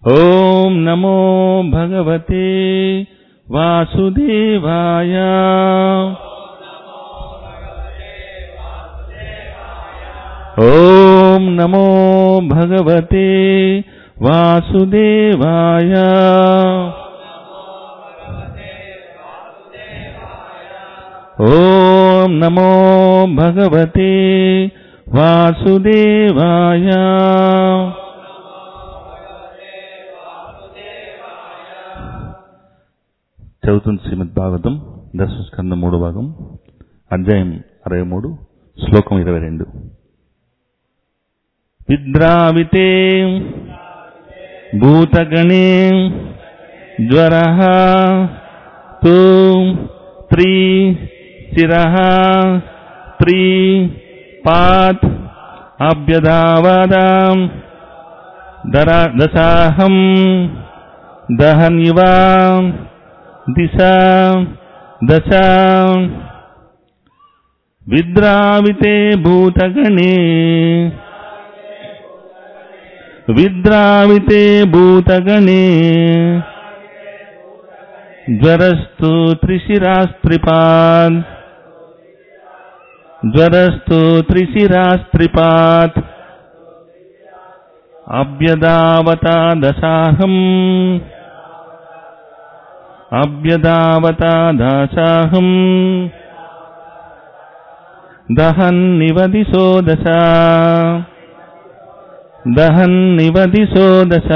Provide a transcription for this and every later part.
ॐ नमो भगवते वासुदेवाय ॐ नमो भगवते वासुदेवाय ॐ नमो भगवते वासुदेवाय చదువుతుంది శ్రీమద్ భాగవతం దశస్కంద మూడో భాగం అధ్యాయం అరవై మూడు శ్లోకం ఇరవై రెండు విద్రావితే భూతగణే జ్వర తు త్రీ శిర త్రీ పాత్ అభ్యదావదాం దరా దశాహం దహన్యువా దిశా దశ విద్రావితే భూతగణే విద్రావితే భూతగణే జ్వరస్తు త్రిశిరాస్త్రిపాద్ జ్వరస్తు త్రిశిరాస్త్రిపాత్ అభ్యదావతా దశాహం అభ్యదావతా దాసాహం దహన్నివదిశో దశ దహన్నివదిశో దశ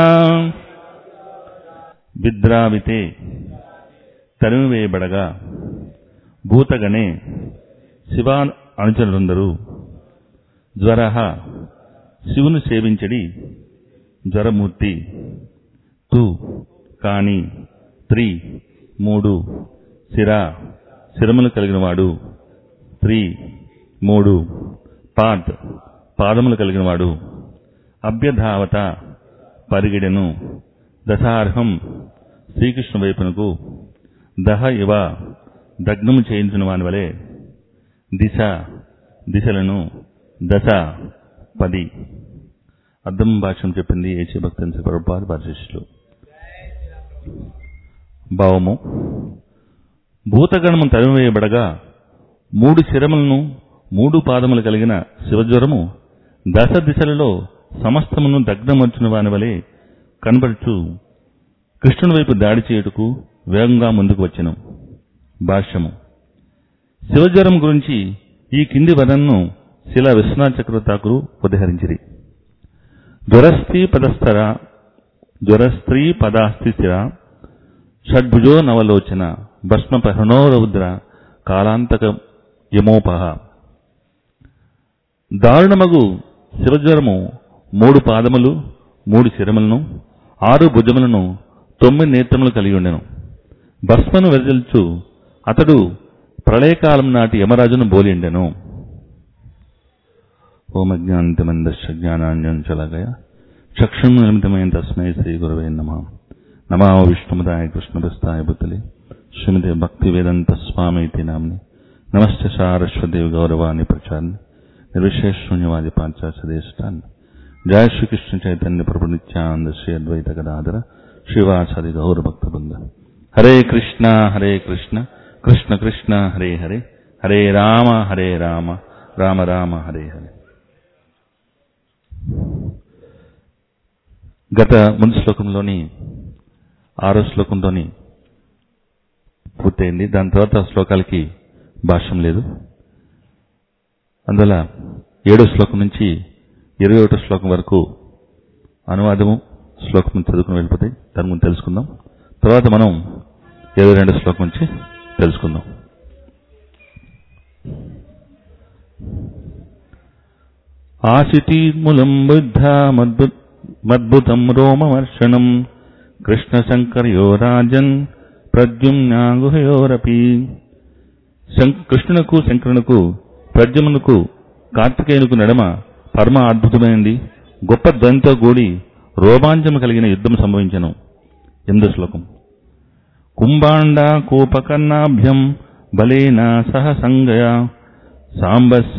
విద్రావితే తరిమివేయబడగా భూతగణే శివా అనుచరులందరూ జ్వర శివును సేవించడి జ్వరమూర్తి తు కాని త్రి మూడు శిర శిరములు కలిగినవాడు త్రి మూడు పాత్ పాదములు కలిగినవాడు అభ్యధావత పరిగిడెను దశార్హం శ్రీకృష్ణ వైపునకు దహ ఇవ దగ్నము చేయించిన వాని వలె దిశ దిశలను దశ పది అర్థం భాష్యం చెప్పింది ఏచే భక్తి ప్రభుపాద భాషిష్లు భావము భూతగణము తరిమివేయబడగా మూడు శిరములను మూడు పాదములు కలిగిన శివజ్వరము దశ దిశలలో సమస్తమును దగ్ధమర్చిన వాని వలె కనబడుచు కృష్ణుని వైపు దాడి చేయుటకు వేగంగా ముందుకు వచ్చెను భాష్యము శివజ్వరం గురించి ఈ కింది వదన్ను శిలా విశ్వనాథ్ చక్రవర్తాకులు ఉదహరించిరి జ్వరస్త్రీ పదస్థర జ్వరస్త్రీ పదాస్తి స్థిర షడ్భుజో నవలోచన భస్మ రౌద్ర కాలాంతక యమోపహ దారుణమగు శివజ్వరము మూడు పాదములు మూడు శిరములను ఆరు భుజములను తొమ్మిది నేత్రములు కలిగి ఉండెను భస్మను వెదజల్చు అతడు ప్రళయకాలం నాటి యమరాజును బోలిండెను ఓమజ్ఞాంతిమందశ జ్ఞానాంజంచలగయ చక్షుం నిర్మితమైన తస్మై శ్రీ గురవే నమ నమా విష్ణుమదాయ కృష్ణప్రస్థాయ బుద్ధలి శ్రీమతి భక్తి వేదంత స్వామి నామ్ని నమస్తే సారస్వదేవి గౌరవాన్ని ప్రచారాన్ని నిర్విశేష శూన్యవాది పాశ్చాత్యదేశాన్ని జయ శ్రీకృష్ణ చైతన్య ప్రభు నిత్యానంద శ్రీ అద్వైత గదాధర శ్రీవాసాది గౌర భక్త బృంద హరే కృష్ణ హరే కృష్ణ కృష్ణ కృష్ణ హరే హరే హరే రామ హరే రామ రామ రామ హరే హరే గత ముందు శ్లోకంలోని ఆరో శ్లోకంలోని పూర్తయింది దాని తర్వాత శ్లోకాలకి భాష్యం లేదు అందువల్ల ఏడో శ్లోకం నుంచి ఇరవై ఒకటో శ్లోకం వరకు అనువాదము శ్లోకం చదువుకుని వెళ్ళిపోతాయి దాని ముందు తెలుసుకుందాం తర్వాత మనం ఇరవై రెండో శ్లోకం నుంచి తెలుసుకుందాం ఆశితీర్ములం బుద్ధ మద్భుతం రోమవర్షణం కృష్ణ శంకర్యో రాజన్ ప్రద్యుమ్నాగుహయోరపి కృష్ణునకు శంకరునకు ప్రద్యుమ్నకు కార్తికేయునకు నడమ పరమ అద్భుతమైనది గొప్ప ధ్వనితో కూడి రోమాంచం కలిగిన యుద్ధం సంభవించను ఎనిమిదో శ్లోకం కుంభాండ కూపకర్ణాభ్యం బలేన సహ సంగయ సాంబస్య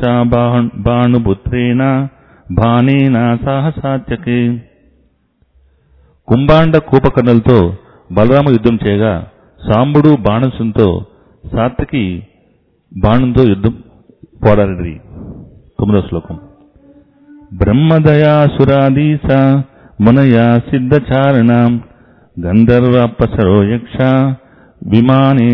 బాణుపుత్రేణ బాణేన సహ సాత్యకే కుంభాండ కూపకర్ణులతో బలరామ యుద్ధం చేయగా సాంబుడు బాణసుంతో సాత్వికి బాణంతో యుద్ధం పోరాడి తొమ్మిదవ శ్లోకం బ్రహ్మదయాసురాదీస మునయా సిద్ధచారణ గంధర్వాపసరో యక్ష విమానే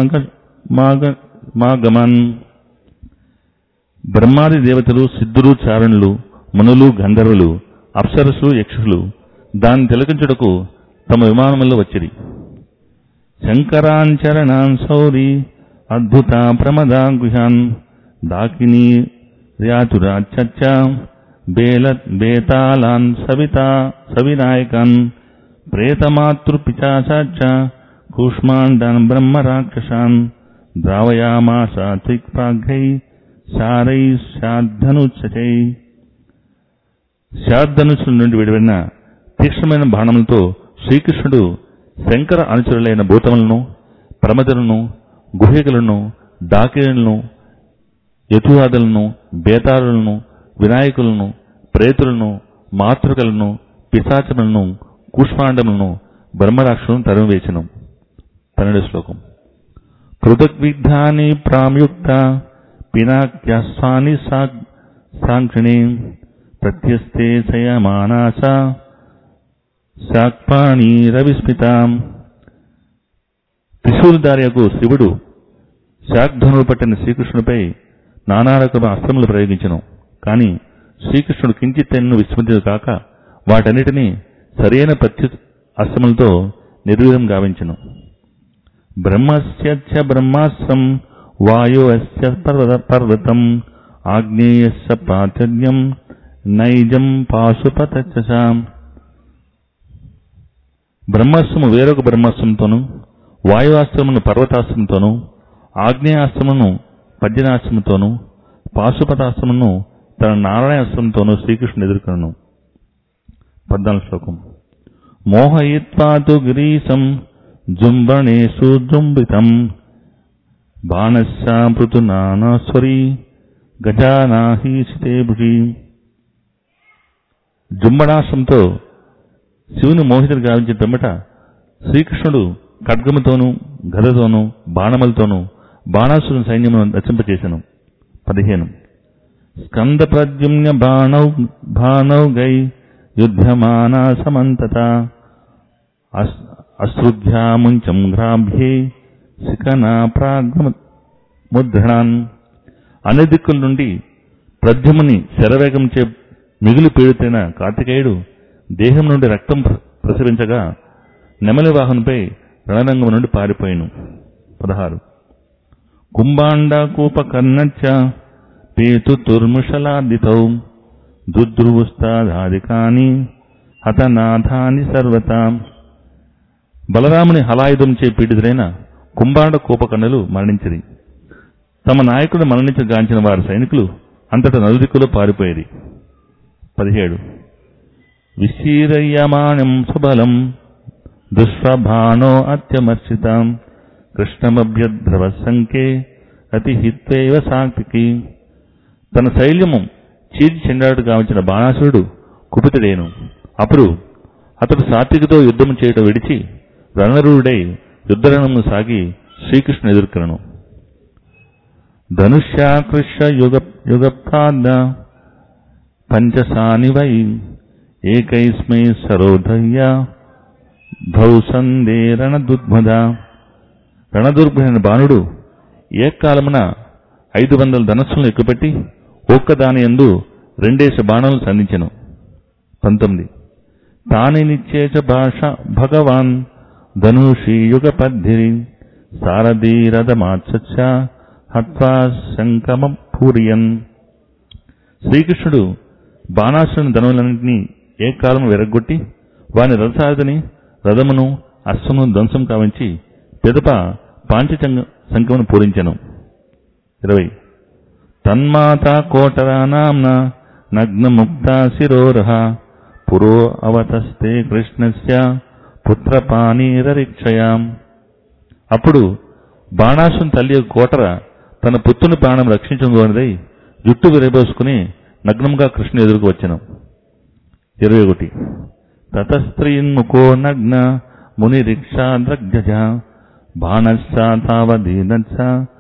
మాగమన్ బ్రహ్మాది దేవతలు సిద్ధులు చారణులు మునులు గంధర్వులు అప్సరసు యక్షులు దాన్ని తిలకించుటకు తమ విమానముల్లో వచ్చిరి శంకరాంచరణాన్ సౌరి అద్భుత ప్రమదా గుహాన్ దాకిని ర్యాతురాచచ్చ బేల బేతాళాన్ సవితా సవినాయకాన్ ప్రేతమాతృపిచాచ కూష్మాండాన్ బ్రహ్మరాక్షసాన్ ద్రావయామాస త్రిక్పాఘ్రై శారై శాద్ధనుచై శాద్ధనుచుల నుండి విడివడిన తీక్ష్ణమైన బాణములతో శ్రీకృష్ణుడు శంకర అనుచరులైన భూతములను ప్రమదలను గుహికలను డాకిలను యతువాదులను బేతాళులను వినాయకులను ప్రేతులను మాతృకలను పిశాచములను కూష్మాండములను బ్రహ్మరాక్షులను తరిమివేచను పన్నెండు శ్లోకం పృథగ్విగ్ధాని ప్రాంయుక్త పినాక్యాస్వాని సాంక్షిణి ప్రత్యస్తే శయమానాస శాక్పాణి రవిస్మితాం త్రిశూలధార్యకు శివుడు శాక్ధనుడు పట్టిన శ్రీకృష్ణుడిపై నానా రకమైన అస్త్రములు ప్రయోగించను కాని శ్రీకృష్ణుడు కించిత్తెన్ను విస్మృతి కాక వాటన్నిటినీ సరైన ప్రత్యు అస్త్రములతో నిర్వీర్యం గావించను బ్రహ్మస్య బ్రహ్మాస్త్రం వాయువస్య పర్వత పర్వతం ఆగ్నేయస్య ప్రాచర్యం నైజం పాశుపతచాం బ్రహ్మాస్త్రము వేరొక బ్రహ్మాస్త్రంతోను వాయువాస్త్రమును పర్వతాస్త్రంతోను ఆగ్నేయాస్త్రమును పద్యనాస్త్రముతోను పాశుపతాస్త్రమును తన నారాయణాస్త్రంతోనూ శ్రీకృష్ణుడు ఎదుర్కొనను పద్నాలుగు శ్లోకం మోహయిత్వాతు గిరీశం జుంబణేషు జుంబితం బాణస్యామృతునానాస్వరీ గజానాహీసితే భుజి జుంబణాశ్రంతో శివుని మోహితుడు గావించిన పిమ్మట శ్రీకృష్ణుడు ఖడ్గముతోనూ గదతోనూ బాణములతోనూ బాణాసురుని సైన్యమును నచింపచేసెను పదిహేను స్కంద ప్రద్యుమ్న బాణౌ బాణౌ గై యుద్ధమానా సమంతత అశ్రుధ్యాముంచం గ్రాభ్యే శిఖనా ప్రాగ్ముద్రణాన్ అన్ని దిక్కుల నుండి ప్రద్యుముని శరవేగంచే మిగులు పీడితైన కార్తికేయుడు దేహం నుండి రక్తం ప్ర- ప్రసరించగా నెమలి వాహనంపై రణరంగం నుండి పారిపోయిను పదహారు కుంభాండ కూపకర్ణచ్చ పేతు తుర్ముషలాదితౌ దుద్రువుస్తాదాదికాని హతనాథాని సర్వతా బలరాముని హలాయుధంచే పీడితులైన కుంభాండ కూపకర్ణులు మరణించిరి తమ నాయకుడు మరణించి గాంచిన వారి సైనికులు అంతటా నలుదిక్కులో పారిపోయేది పదిహేడు విశీరయ్యమానం సుబలం దుష్ప్రభానో అత్యమర్చితాం కృష్ణమభ్యద్రవ సంఖ్యే అతి హిత్వైవ సాత్వికి తన శైల్యము చీచి చెండాడు గావించిన బాణాసురుడు కుపితుడేను అప్పుడు అతడు సాత్వికతో యుద్ధము చేయటం విడిచి రణరుడై యుద్ధరణము సాగి శ్రీకృష్ణుని ఎదుర్కొనను ధనుష్యాకృష్య యుగ యుగప్రాద పంచసాని వై ఏకైస్మై సరోధయ్య ధౌసందే రణదుర్మద రణదుర్భైన బాణుడు ఏకాలమున ఐదు వందల ధనస్సులను ఎక్కుపెట్టి ఒక్కదాని ఎందు రెండేసి బాణాలను సంధించెను పంతొమ్మిది తాని నిచ్చేచ భాష భగవాన్ ధనుషి యుగ పద్ధిరి సారథీరథమాచ హత్వా శంకమ పూరియన్ శ్రీకృష్ణుడు బాణాసురుని ధనువులన్నింటినీ ఏకాలము వెరగొట్టి వాని రథసారథిని రథమును అశ్వమును ధ్వంసం కావించి పిదప పాంచచంగ శంఖమును పూరించెను ఇరవై తన్మాత కోటరానాంన నగ్నముక్త శిరోరహ పురో అవతస్తే కృష్ణస్య పుత్రపానీరరిక్షయాం అప్పుడు బాణాసుని తల్లి యొక్క కోటర తన పుత్రుని ప్రాణం రక్షించుకోనిదై జుట్టు విరబోసుకుని నగ్నంగా కృష్ణుని ఎదురుకు వచ్చెను ఇరవై ఒకటి తతస్త్రీన్ముఖో నగ్న మునిరిక్షాద్రగ్జ బాణశ్చ తావదీనచ్చ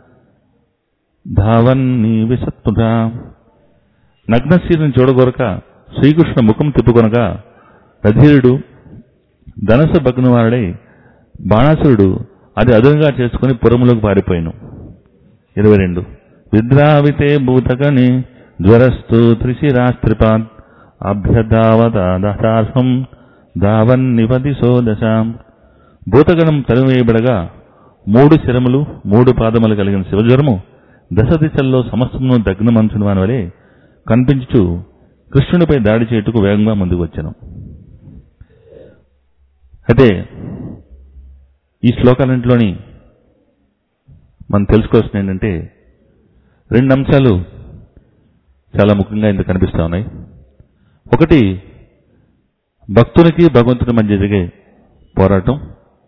ధావన్నీ విసత్తుట నగ్నశీలను చూడగొరక శ్రీకృష్ణ ముఖం తిప్పుకొనగా రధీరుడు ధనస భగ్నవారుడై బాణాసురుడు అది అదునుగా చేసుకుని పురములోకి పారిపోయాను ఇరవై రెండు విద్రావితే భూతకని జ్వరస్తు త్రిశిరాస్త్రిపాత్ అభ్యదావదాహం దావన్ నిపదిశో దశాం భూతగణం తరివేయబడగా మూడు శిరములు మూడు పాదములు కలిగిన శివజ్వరము దశ దిశల్లో సమస్తమును దగ్నమంచుని వాని వలె కనిపించుచు కృష్ణునిపై దాడి చేయుటకు వేగంగా ముందుకు వచ్చాను అయితే ఈ శ్లోకాలన్నింటిలోని మనం తెలుసుకోవాల్సింది ఏంటంటే రెండు అంశాలు చాలా ముఖ్యంగా ఇందులో కనిపిస్తా ఉన్నాయి ఒకటి భక్తునికి భగవంతుని మధ్య జరిగే పోరాటం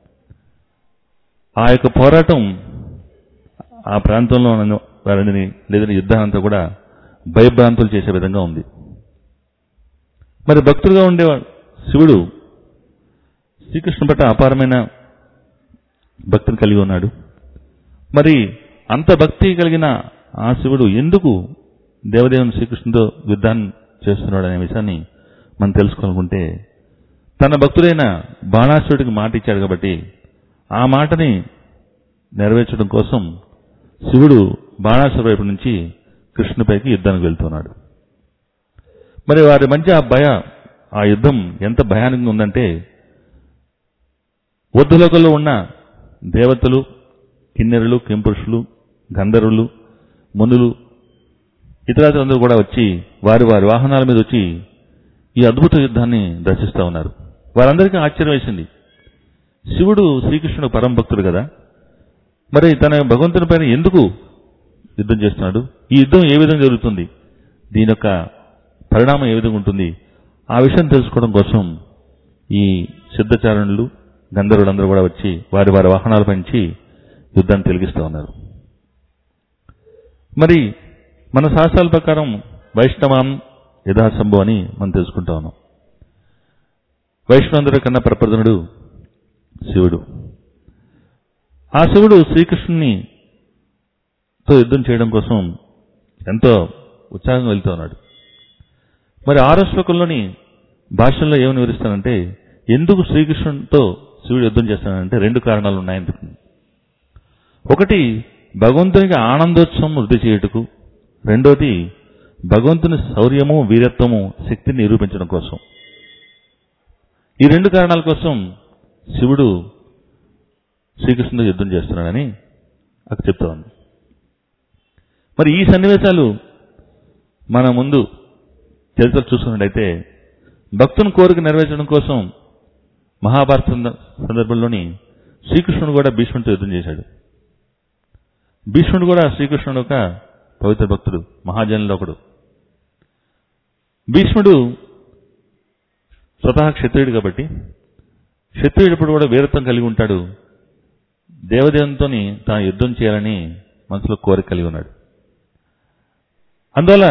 ఆ యొక్క పోరాటం ఆ ప్రాంతంలో ఉన్న వారిని లేదా యుద్ధానంతా కూడా భయభ్రాంతులు చేసే విధంగా ఉంది మరి భక్తుడుగా ఉండేవాడు శివుడు శ్రీకృష్ణ పట్ల అపారమైన భక్తిని కలిగి ఉన్నాడు మరి అంత భక్తి కలిగిన ఆ శివుడు ఎందుకు దేవదేవుని శ్రీకృష్ణుతో యుద్ధాన్ని చేస్తున్నాడు అనే విషయాన్ని మనం తెలుసుకోవాలనుకుంటే తన భక్తుడైన బాణాసురుడికి మాట ఇచ్చాడు కాబట్టి ఆ మాటని నెరవేర్చడం కోసం శివుడు బాణాసురు వైపు నుంచి కృష్ణుపైకి యుద్ధానికి వెళ్తున్నాడు మరి వారి మధ్య ఆ భయ ఆ యుద్ధం ఎంత భయానకంగా ఉందంటే వద్దులోకల్లో ఉన్న దేవతలు కిన్నెరులు కింపురుషులు గంధర్వులు మునులు ఇతరాతులందరూ కూడా వచ్చి వారి వారి వాహనాల మీద వచ్చి ఈ అద్భుత యుద్ధాన్ని దర్శిస్తూ ఉన్నారు వారందరికీ ఆశ్చర్యం వేసింది శివుడు శ్రీకృష్ణుడు పరమ భక్తుడు కదా మరి తన భగవంతుని పైన ఎందుకు యుద్ధం చేస్తున్నాడు ఈ యుద్ధం ఏ విధంగా జరుగుతుంది దీని యొక్క పరిణామం ఏ విధంగా ఉంటుంది ఆ విషయం తెలుసుకోవడం కోసం ఈ సిద్ధచారణులు గంధర్వులందరూ కూడా వచ్చి వారి వారి వాహనాల నుంచి యుద్ధాన్ని తిరిగిస్తూ ఉన్నారు మరి మన శాస్త్రాల ప్రకారం వైష్ణవం యథాసంభవం అని మనం తెలుసుకుంటా ఉన్నాం వైష్ణవందరి కన్నా ప్రప్రదనుడు శివుడు ఆ శివుడు శ్రీకృష్ణుని తో యుద్ధం చేయడం కోసం ఎంతో ఉత్సాహంగా వెళ్తూ ఉన్నాడు మరి ఆరో శ్లోకంలోని భాషల్లో ఏమని వివరిస్తానంటే ఎందుకు శ్రీకృష్ణునితో శివుడు యుద్ధం చేస్తానంటే రెండు కారణాలు ఉన్నాయని చెప్తుంది ఒకటి భగవంతునికి ఆనందోత్సవం వృద్ధి చేయుటకు రెండోది భగవంతుని శౌర్యము వీరత్వము శక్తిని నిరూపించడం కోసం ఈ రెండు కారణాల కోసం శివుడు శ్రీకృష్ణుడు యుద్ధం చేస్తున్నాడని అక్కడ చెప్తా ఉంది మరి ఈ సన్నివేశాలు మన ముందు చరిత్ర చూసుకున్నట్టయితే భక్తుని కోరిక నెరవేర్చడం కోసం మహాభారత సంద- సందర్భంలోని శ్రీకృష్ణుడు కూడా భీష్ముడితో యుద్ధం చేశాడు భీష్ముడు కూడా శ్రీకృష్ణుడు ఒక పవిత్ర భక్తుడు మహాజనులో ఒకడు భీష్ముడు స్వతహా క్షత్రియుడు కాబట్టి క్షత్రియుడు కూడా వీరత్వం కలిగి ఉంటాడు దేవదేవునితో తాను యుద్ధం చేయాలని మనసులో కోరిక కలిగి ఉన్నాడు అందువల్ల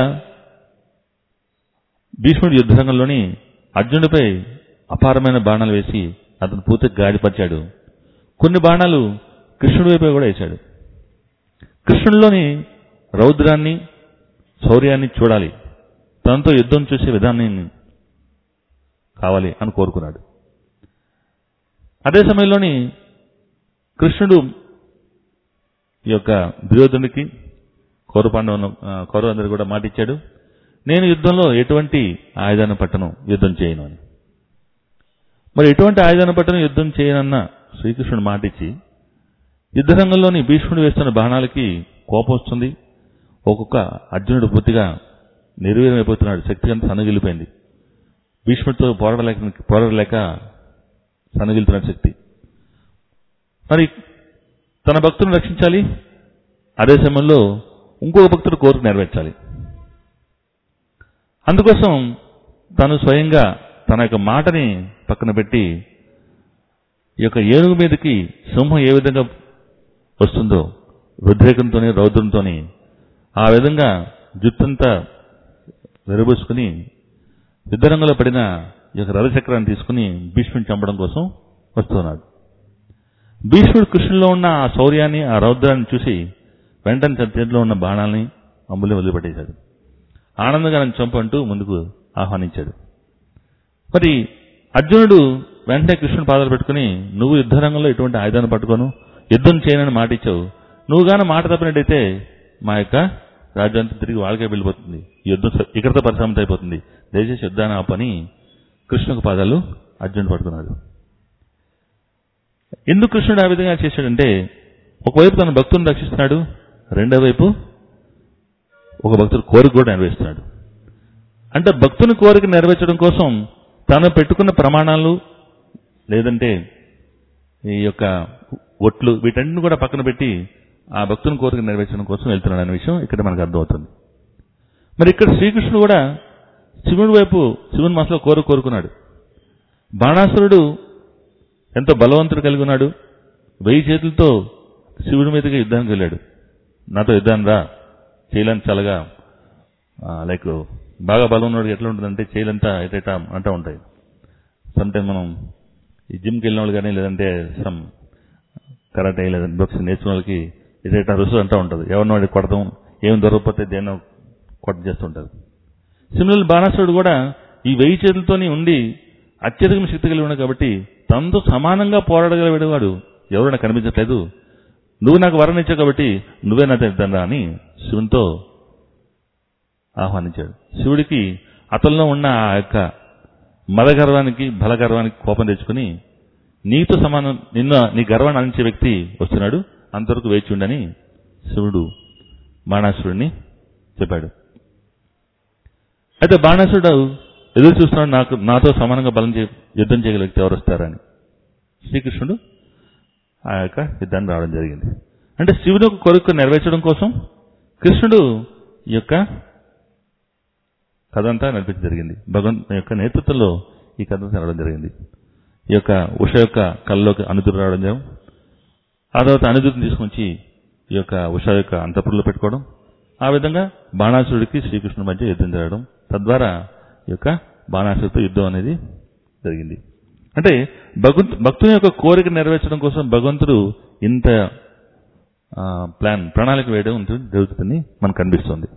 భీష్ముడు యుద్ధరంగంలోని అర్జునుడిపై అపారమైన బాణాలు వేసి అతను పూర్తిగా గాడిపరిచాడు కొన్ని బాణాలు కృష్ణుడి వైపే కూడా వేశాడు కృష్ణుడిలోని రౌద్రాన్ని శౌర్యాన్ని చూడాలి తనతో యుద్ధం చూసే విధానాన్ని కావాలి అని కోరుకున్నాడు అదే సమయంలోని కృష్ణుడు ఈ యొక్క దుర్యోధనుడికి కౌరపాండవ కౌరవ అందరికి కూడా మాట ఇచ్చాడు నేను యుద్ధంలో ఎటువంటి ఆయుధాన్ని పట్టను యుద్ధం చేయను అని మరి ఎటువంటి ఆయుధాన్ని పట్టను యుద్ధం చేయనన్న శ్రీకృష్ణుడు మాట ఇచ్చి యుద్ధరంగంలోని భీష్ముడు వేస్తున్న బాణాలకి కోపం వస్తుంది ఒక్కొక్క అర్జునుడు పూర్తిగా నిర్వీర్యమైపోతున్నాడు శక్తి అంతా సన్నగిలిపోయింది భీష్ముడితో పోరాడలేక పోరాడలేక సన్నగిలుతున్న శక్తి మరి తన భక్తులను రక్షించాలి అదే సమయంలో ఇంకొక భక్తుడు కోరిక నెరవేర్చాలి అందుకోసం తను స్వయంగా తన యొక్క మాటని పక్కన పెట్టి ఈ యొక్క ఏనుగు మీదకి సింహం ఏ విధంగా వస్తుందో ఉద్రేకంతోని రౌద్రంతోని ఆ విధంగా జుట్టంతా విరబూసుకుని యుద్ధరంగంలో పడిన ఈ యొక్క రథచక్రాన్ని తీసుకుని భీష్ముడిని చంపడం కోసం వస్తున్నాడు భీష్ముడు కృష్ణులో ఉన్న ఆ శౌర్యాన్ని ఆ రౌద్రాన్ని చూసి వెంటనే తన చేతిలో ఉన్న బాణాలని అంబుల్ని వదిలిపెట్టేశాడు ఆనందంగా నన్ను చంపంటూ ముందుకు ఆహ్వానించాడు మరి అర్జునుడు వెంటనే కృష్ణుని పాదాలు పెట్టుకుని నువ్వు యుద్ధ రంగంలో ఎటువంటి ఆయుధాన్ని పట్టుకోను యుద్ధం చేయనని మాట ఇచ్చావు నువ్వు గాని మాట తప్పినట్టయితే మా యొక్క రాజ్యాంతం తిరిగి వాళ్ళకే వెళ్ళిపోతుంది ఈ యుద్ధం స- ఇక్కడితో పరిశ్రమత అయిపోతుంది దయచేసి యుద్ధాన్ని ఆ పని కృష్ణుకు పాదాలు అర్జునుడు పట్టుకున్నాడు ఎందుకు కృష్ణుడు ఆ విధంగా చేశాడంటే ఒకవైపు తన భక్తులను రక్షిస్తున్నాడు రెండో వైపు ఒక భక్తుడు కోరిక కూడా నెరవేరుస్తున్నాడు అంటే భక్తుని కోరిక నెరవేర్చడం కోసం తాను పెట్టుకున్న ప్రమాణాలు లేదంటే ఈ యొక్క ఒట్లు వీటన్నిటిని కూడా పక్కన పెట్టి ఆ భక్తుని కోరిక నెరవేర్చడం కోసం వెళ్తున్నాడు అనే విషయం ఇక్కడ మనకు అర్థమవుతుంది మరి ఇక్కడ శ్రీకృష్ణుడు కూడా శివుడి వైపు శివుని మనసులో కోరిక కోరుకున్నాడు బాణాసురుడు ఎంతో బలవంతుడు కలిగి ఉన్నాడు వెయ్యి చేతులతో శివుడి మీదకి యుద్ధానికి వెళ్ళాడు నాతో యుద్ధాన్ని రా చేయలేని చల్లగా లైక్ బాగా బలం ఉన్నవాడికి ఎట్లా ఉంటుందంటే చేయలంతా ఎటేటా అంటూ ఉంటాయి సమ్ టైం మనం ఈ జిమ్కి వెళ్ళిన వాళ్ళు కానీ లేదంటే సమ్ కరాటే లేదంటే బాక్సింగ్ నేర్చుకున్న వాళ్ళకి ఎటేటా రుసు అంటూ ఉంటుంది ఎవరిని వాడికి కొడతాం ఏం దొరకకపోతే దేన్నో కొట్ట చేస్తుంటారు సిమిలర్ బాణాసురుడు కూడా ఈ వెయ్యి చేతులతోని ఉండి అత్యధిక శక్తి కలిగి ఉన్నాడు కాబట్టి తనతో సమానంగా పోరాడగలిగేవాడు ఎవరు నాకు కనిపించట్లేదు నువ్వు నాకు వరం ఇచ్చావు కాబట్టి నువ్వే నా తండ్రి అని శివునితో ఆహ్వానించాడు శివుడికి అతనిలో ఉన్న ఆ యొక్క మదగర్వానికి బలగర్వానికి కోపం తెచ్చుకుని నీతో సమానం నిన్న నీ గర్వాన్ని అందించే వ్యక్తి వస్తున్నాడు అంతవరకు వేచి ఉండని శివుడు బాణాసురుడిని చెప్పాడు అయితే బాణాసురుడు ఎదురు చూస్తున్నాడు నాకు నాతో సమానంగా బలం చే యుద్ధం చేయగల వ్యక్తి ఎవరు వస్తారని శ్రీకృష్ణుడు ఆ యొక్క యుద్ధాన్ని రావడం జరిగింది అంటే శివుడు యొక్క కోరిక నెరవేర్చడం కోసం కృష్ణుడు ఈ యొక్క కథ అంతా నడిపించడం జరిగింది భగవంతు యొక్క నేతృత్వంలో ఈ కథ అంతా నడవడం జరిగింది ఈ యొక్క ఉష యొక్క కళ్ళలోకి అనుదురు రావడం జరిగింది ఆ తర్వాత అనుదురుని తీసుకొచ్చి ఈ యొక్క ఉష యొక్క అంతపురంలో పెట్టుకోవడం ఆ విధంగా బాణాసురుడికి శ్రీకృష్ణుడి మధ్య యుద్ధం జరగడం తద్వారా ఈ యొక్క బాణాసుడితో యుద్ధం అనేది జరిగింది అంటే భగవంతు భక్తుని యొక్క కోరిక నెరవేర్చడం కోసం భగవంతుడు ఇంత ఆ, ప్లాన్ ప్రణాళిక వేయడం ఉంటుంది జరుగుతుందని మనకు కనిపిస్తుంది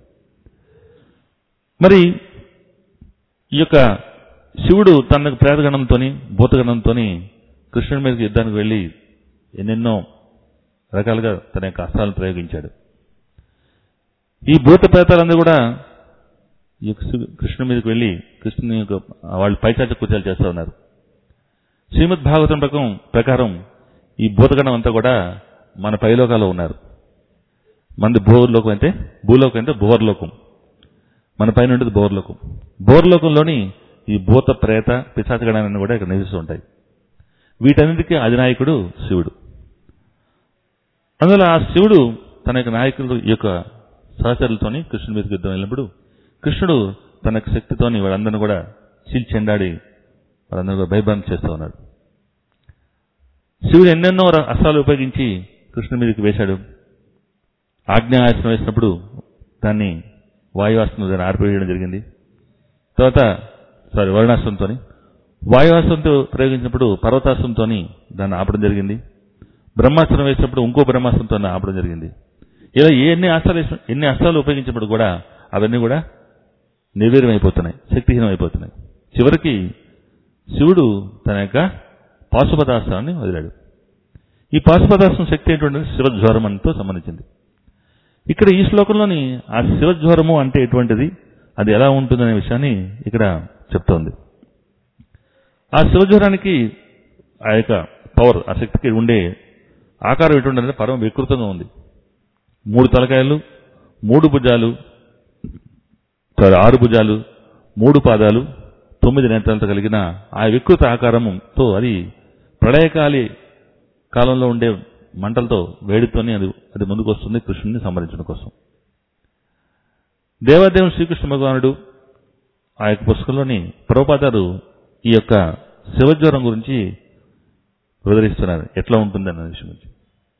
మరి ఈ యొక్క శివుడు తన ప్రేతగణంతోని భూతగణంతోని కృష్ణుడి మీదకి యుద్ధానికి వెళ్ళి ఎన్నెన్నో రకాలుగా తన యొక్క అస్త్రాలను ప్రయోగించాడు ఈ భూత ప్రేతాలందరూ కూడా ఈ యొక్క శివు- కృష్ణుడి మీదకి వెళ్ళి కృష్ణుని యొక్క వాళ్ళు పైచాచ కృత్యాలు చేస్తూ ఉన్నారు శ్రీమద్ భాగవతం ప్రకారం ప్రకారం ఈ భూతగణం అంతా కూడా మన పైలోకాలో ఉన్నారు మనది భూలోకం అంటే భూలోకం అంటే భువర్లోకం మన పైన ఉండేది బోర్లోకం బోర్లోకంలోని ఈ భూత ప్రేత పిశాచగణాన్ని కూడా ఇక్కడ నివసిస్తూ ఉంటాయి వీటన్నిటికీ అధినాయకుడు శివుడు అందువల్ల ఆ శివుడు తన యొక్క నాయకులు ఈ యొక్క సహచరులతోని కృష్ణుడి మీదకి యుద్ధం వెళ్ళినప్పుడు కృష్ణుడు తన యొక్క శక్తితోని వాళ్ళందరినీ కూడా చీల్చెండాడి వాళ్ళందరూ కూడా భయభ్రాంతి చేస్తూ ఉన్నాడు శివుడు ఎన్నెన్నో ర- అస్త్రాలు ఉపయోగించి కృష్ణుడి మీదకి వేశాడు ఆజ్ఞాయాసనం వేసినప్పుడు దాన్ని వాయువాస్త్రం దాన్ని ఆరిపోయడం జరిగింది తర్వాత సారీ వరుణాస్త్రంతో వాయువాస్త్రంతో ప్రయోగించినప్పుడు పర్వతాస్త్రంతో దాన్ని ఆపడం జరిగింది బ్రహ్మాస్త్రం వేసినప్పుడు ఇంకో బ్రహ్మాస్త్రంతో ఆపడం జరిగింది ఇలా ఏ ఎన్ని అస్త్రాలు వేసిన ఎన్ని అస్త్రాలు ఉపయోగించినప్పుడు కూడా అవన్నీ కూడా నిర్వీర్యమైపోతున్నాయి శక్తిహీనం అయిపోతున్నాయి చివరికి శివుడు తన యొక్క పాశుపతాస్త్రాన్ని వదిలాడు ఈ పాశుపతాస్త్రం శక్తి ఏంటంటే శివజ్వరం అంతో సంబంధించింది ఇక్కడ ఈ శ్లోకంలోని ఆ శివజ్వరము అంటే ఎటువంటిది అది ఎలా ఉంటుందనే విషయాన్ని ఇక్కడ చెప్తోంది ఆ శివజ్వరానికి ఆ యొక్క పవర్ ఆ శక్తికి ఉండే ఆకారం ఎటువంటిదంటే పరమ వికృతంగా ఉంది మూడు తలకాయలు మూడు భుజాలు సారీ ఆరు భుజాలు మూడు పాదాలు తొమ్మిది నేత్రాలతో కలిగిన ఆ వికృత ఆకారంతో అది ప్రళయకాలి కాలంలో ఉండే మంటలతో వేడితోనే అది అది ముందుకు వస్తుంది కృష్ణుని సంహరించడం కోసం దేవాదేవుడు శ్రీకృష్ణ భగవానుడు ఆ యొక్క పుస్తకంలోని ప్రభుపాదారు ఈ యొక్క శివజ్వరం గురించి వివరిస్తున్నారు ఎట్లా ఉంటుంది అన్న విషయం గురించి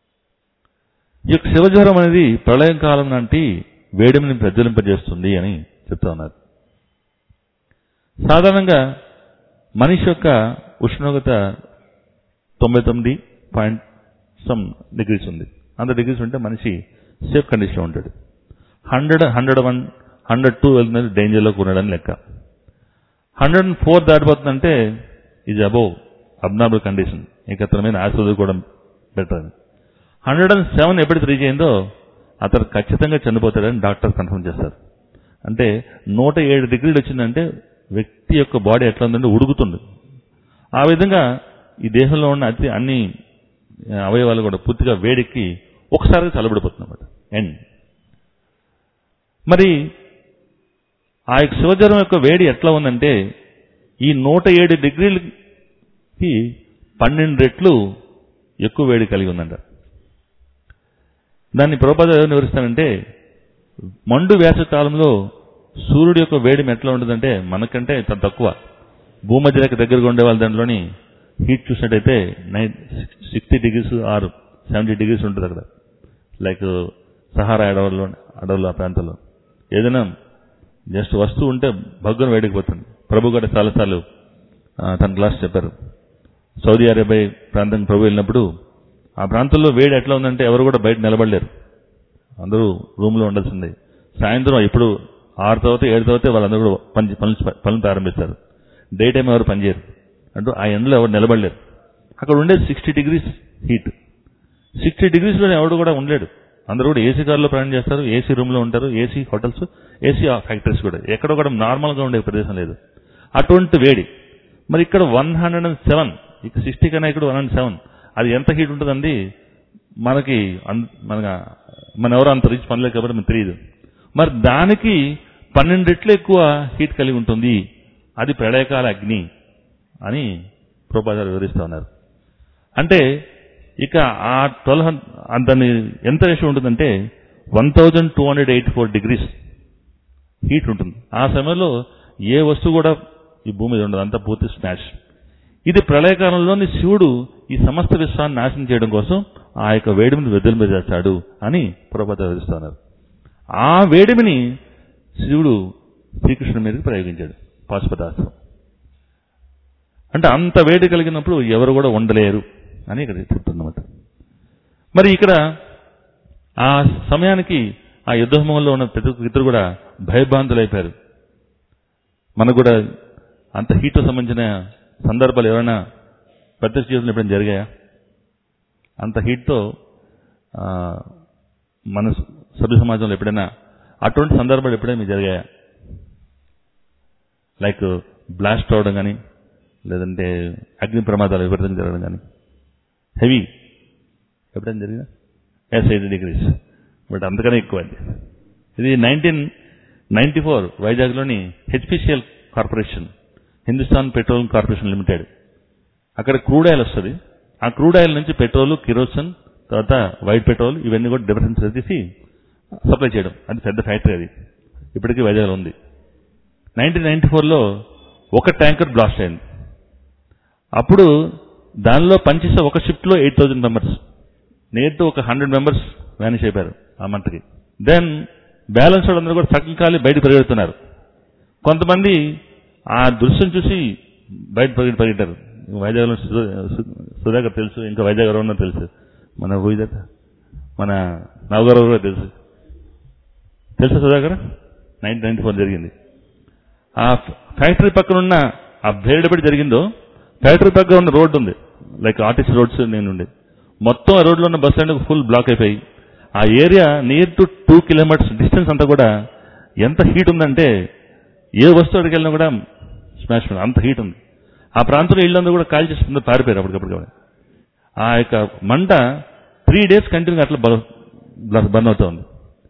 ఈ యొక్క శివజ్వరం అనేది ప్రళయం కాలం నాటి వేడిమిని ప్రజ్వలింపజేస్తుంది అని చెప్తా ఉన్నారు సాధారణంగా మనిషి యొక్క ఉష్ణోగ్రత తొంభై తొమ్మిది పాయింట్ సమ్ డిగ్రీస్ ఉంది అంత డిగ్రీస్ ఉంటే మనిషి సేఫ్ కండిషన్లో ఉంటాడు hundred hundred one hundred two వెళ్తున్నది డేంజర్లో ఉన్నాడని లెక్క హండ్రెడ్ అండ్ ఫోర్ దాటిపోతుందంటే ఇది అబోవ్ అబ్నార్మల్ కండిషన్ ఇంకా అతని మీద ఆశ వదులుకోవడం బెటర్ అని హండ్రెడ్ అండ్ సెవెన్ ఎప్పుడు రీచ్ అయిందో అతను ఖచ్చితంగా చనిపోతాడని డాక్టర్ కన్ఫర్మ్ చేస్తారు అంటే నూట ఏడు డిగ్రీలు వచ్చిందంటే వ్యక్తి యొక్క బాడీ ఎట్లా ఉందంటే ఉడుకుతుంది ఆ విధంగా ఈ దేహంలో ఉన్న అతి అన్ని ఆ, అవయవాలు కూడా పూర్తిగా వేడెక్కి ఒకసారిగా చల్లబడిపోతుంది అనమాట ఎండ్ మరి ఆ యొక్క శివజ్వరం యొక్క వేడి ఎట్లా ఉందంటే ఈ నూట ఏడు డిగ్రీలకి పన్నెండు రెట్లు ఎక్కువ వేడి కలిగి ఉందంట దాన్ని ప్రభుపాద ఎవరు వివరిస్తానంటే మండు వేసవి కాలంలో సూర్యుడి యొక్క వేడి ఎట్లా ఉంటుందంటే మనకంటే చాలా తక్కువ భూమధ్యరేఖ దగ్గరగా ఉండే వాళ్ళ దాంట్లోని హీట్ చూసినట్టయితే nine sixty degrees or seventy degrees ఉంటుంది అక్కడ లైక్ సహారా అడవుల్లో అడవులు ఆ ప్రాంతంలో ఏదైనా జస్ట్ వస్తువు ఉంటే భగ్గున వేడికిపోతుంది ప్రభు కూడా చాలాసార్లు ఆ, తన క్లాస్ చెప్పారు సౌదీ అరేబియా ప్రాంతం ప్రభు వెళ్ళినప్పుడు ఆ ప్రాంతంలో వేడి ఎట్లా ఉందంటే ఎవరు కూడా బయట నిలబడలేరు అందరూ రూమ్లో ఉండాల్సిందే సాయంత్రం ఇప్పుడు ఆరు తర్వాత ఏడు తర్వాత వాళ్ళందరూ కూడా పని పనులు పనులు ప్రారంభిస్తారు డే టైం ఎవరు పనిచేయరు అంటూ ఆ ఎండలో ఎవరు నిలబడలేరు అక్కడ ఉండేది సిక్స్టీ డిగ్రీస్ హీట్ సిక్స్టీ డిగ్రీస్లో ఎవడు కూడా ఉండలేడు అందరూ కూడా ఏసీ కార్లో ప్రయాణం చేస్తారు ఏసీ రూమ్లో ఉంటారు ఏసీ హోటల్స్ ఏసీ ఫ్యాక్టరీస్ కూడా ఎక్కడ కూడా నార్మల్గా ఉండే ప్రదేశం లేదు అటువంటి వేడి మరి ఇక్కడ వన్ హండ్రెడ్ అండ్ సెవెన్ ఇక సిక్స్టీ కన్నా ఇక్కడ వన్ హండ్రెడ్ సెవెన్ అది ఎంత హీట్ ఉంటుందండి మనకి అన్- మన మన ఎవరు అంత రిచ్ పనిలేదు కాబట్టి మనకు తెలియదు మరి దానికి పన్నెండు రెట్లు ఎక్కువ హీట్ కలిగి ఉంటుంది అది ప్రళయకాల అగ్ని అని ప్రోపాదాలు వివరిస్తూ ఉన్నారు అంటే ఇక ఆ ట్వెల్వ్ దాన్ని ఎంత రేషియో ఉంటుందంటే one thousand two hundred eighty four degrees heat ఉంటుంది ఆ సమయంలో ఏ వస్తువు కూడా ఈ భూమి మీద ఉండదు అంతా పూర్తి స్మాష్ ఇది ప్రళయకాలంలోని శివుడు ఈ సమస్త విశ్వాన్ని నాశనం చేయడం కోసం ఆ యొక్క వేడిమిని వెదలింప చేస్తాడు అని పురపత వివరిస్తున్నారు ఆ వేడిమిని శివుడు శ్రీకృష్ణుడి మీదకి ప్రయోగించాడు పాశుపతాస్త్రం అంటే అంత వేడి కలిగినప్పుడు ఎవరు కూడా ఉండలేరు అని ఇక్కడ చెప్తున్నమాట మరి ఇక్కడ ఆ సమయానికి ఆ యుద్ధహోమంలో ఉన్న ప్రతి ఒక్క ఇద్దరు కూడా భయభ్రాంతులైపోయారు మనకు కూడా అంత హీట్ సంబంధించిన సందర్భాలు ఎవరైనా ప్రత్యక్ష జీవితంలో ఎప్పుడైనా జరిగాయా అంత హీట్తో ఆ, మన సభ్య సమాజంలో ఎప్పుడైనా అటువంటి సందర్భాలు ఎప్పుడైనా మీకు జరిగాయా లైక్ బ్లాస్ట్ అవడం కానీ లేదంటే అగ్ని ప్రమాదాలు విపరీతంగా జరగడం కానీ హెవీ ఎప్పుడైనా జరిగిందా ఎస్ ఎయిటీ డిగ్రీస్ బట్ అంతకన్నా ఎక్కువ అది ఇది నైన్టీన్ నైన్టీ ఫోర్ వైజాగ్లోని HPCL corporation Hindustan petroleum corporation limited అక్కడ క్రూడ్ ఆయిల్ వస్తుంది ఆ క్రూడ్ ఆయిల్ నుంచి పెట్రోల్ కిరోసిన్ తర్వాత వైట్ పెట్రోల్ ఇవన్నీ కూడా డిఫరెన్స్ చేసి సప్లై చేయడం అది పెద్ద ఫ్యాక్టరీ అది ఇప్పటికీ వైజాగ్లో ఉంది నైన్టీన్ నైన్టీ ఫోర్లో ఒక ట్యాంకర్ బ్లాస్ట్ అయింది అప్పుడు దానిలో పనిచేసే ఒక షిఫ్ట్లో ఎయిట్ థౌజండ్ మెంబర్స్ నేటు ఒక హండ్రెడ్ మెంబర్స్ వ్యానిష్ అయిపోయారు ఆ మంత్కి దెన్ బ్యాలెన్స్ వాళ్ళందరూ కూడా సగం ఖాళీ బయట పరిగెడుతున్నారు కొంతమంది ఆ దృశ్యం చూసి బయట పరిగె పరిగెట్టారు వైజాగ్లో సు- సు- సుధాకర్ తెలుసు ఇంకా వైజాగ్ ఎవరు ఉన్నారో తెలుసు మన హూజత మన నవగారు కూడా తెలుసు తెలుసా సుధాకర్ నైన్టీన్ నైన్టీ ఫోర్ జరిగింది ఆ ఫ్యాక్టరీ పక్కన ఉన్న ఆ బ్లేడ్ ఎప్పుడు జరిగిందో ఫ్యాక్టరీ పక్కన ఉన్న రోడ్డు ఉంది లైక్ ఆర్టీసీ రోడ్స్ నేను ఉండే మొత్తం ఆ రోడ్లో ఉన్న బస్ స్టాండ్ ఫుల్ బ్లాక్ అయిపోయి ఆ area near to two kilometres distance అంతా కూడా ఎంత హీట్ ఉందంటే ఏ వస్తువు అక్కడికి వెళ్ళినా కూడా స్మాష్ అంత హీట్ ఉంది ఆ ప్రాంతంలో ఇళ్ళందరూ కూడా కాల్ చేస్తుంది పారిపోయారు అప్పటికప్పుడు ఆ యొక్క మంట త్రీ డేస్ కంటిన్యూగా అట్లా బర్న్ అవుతుంది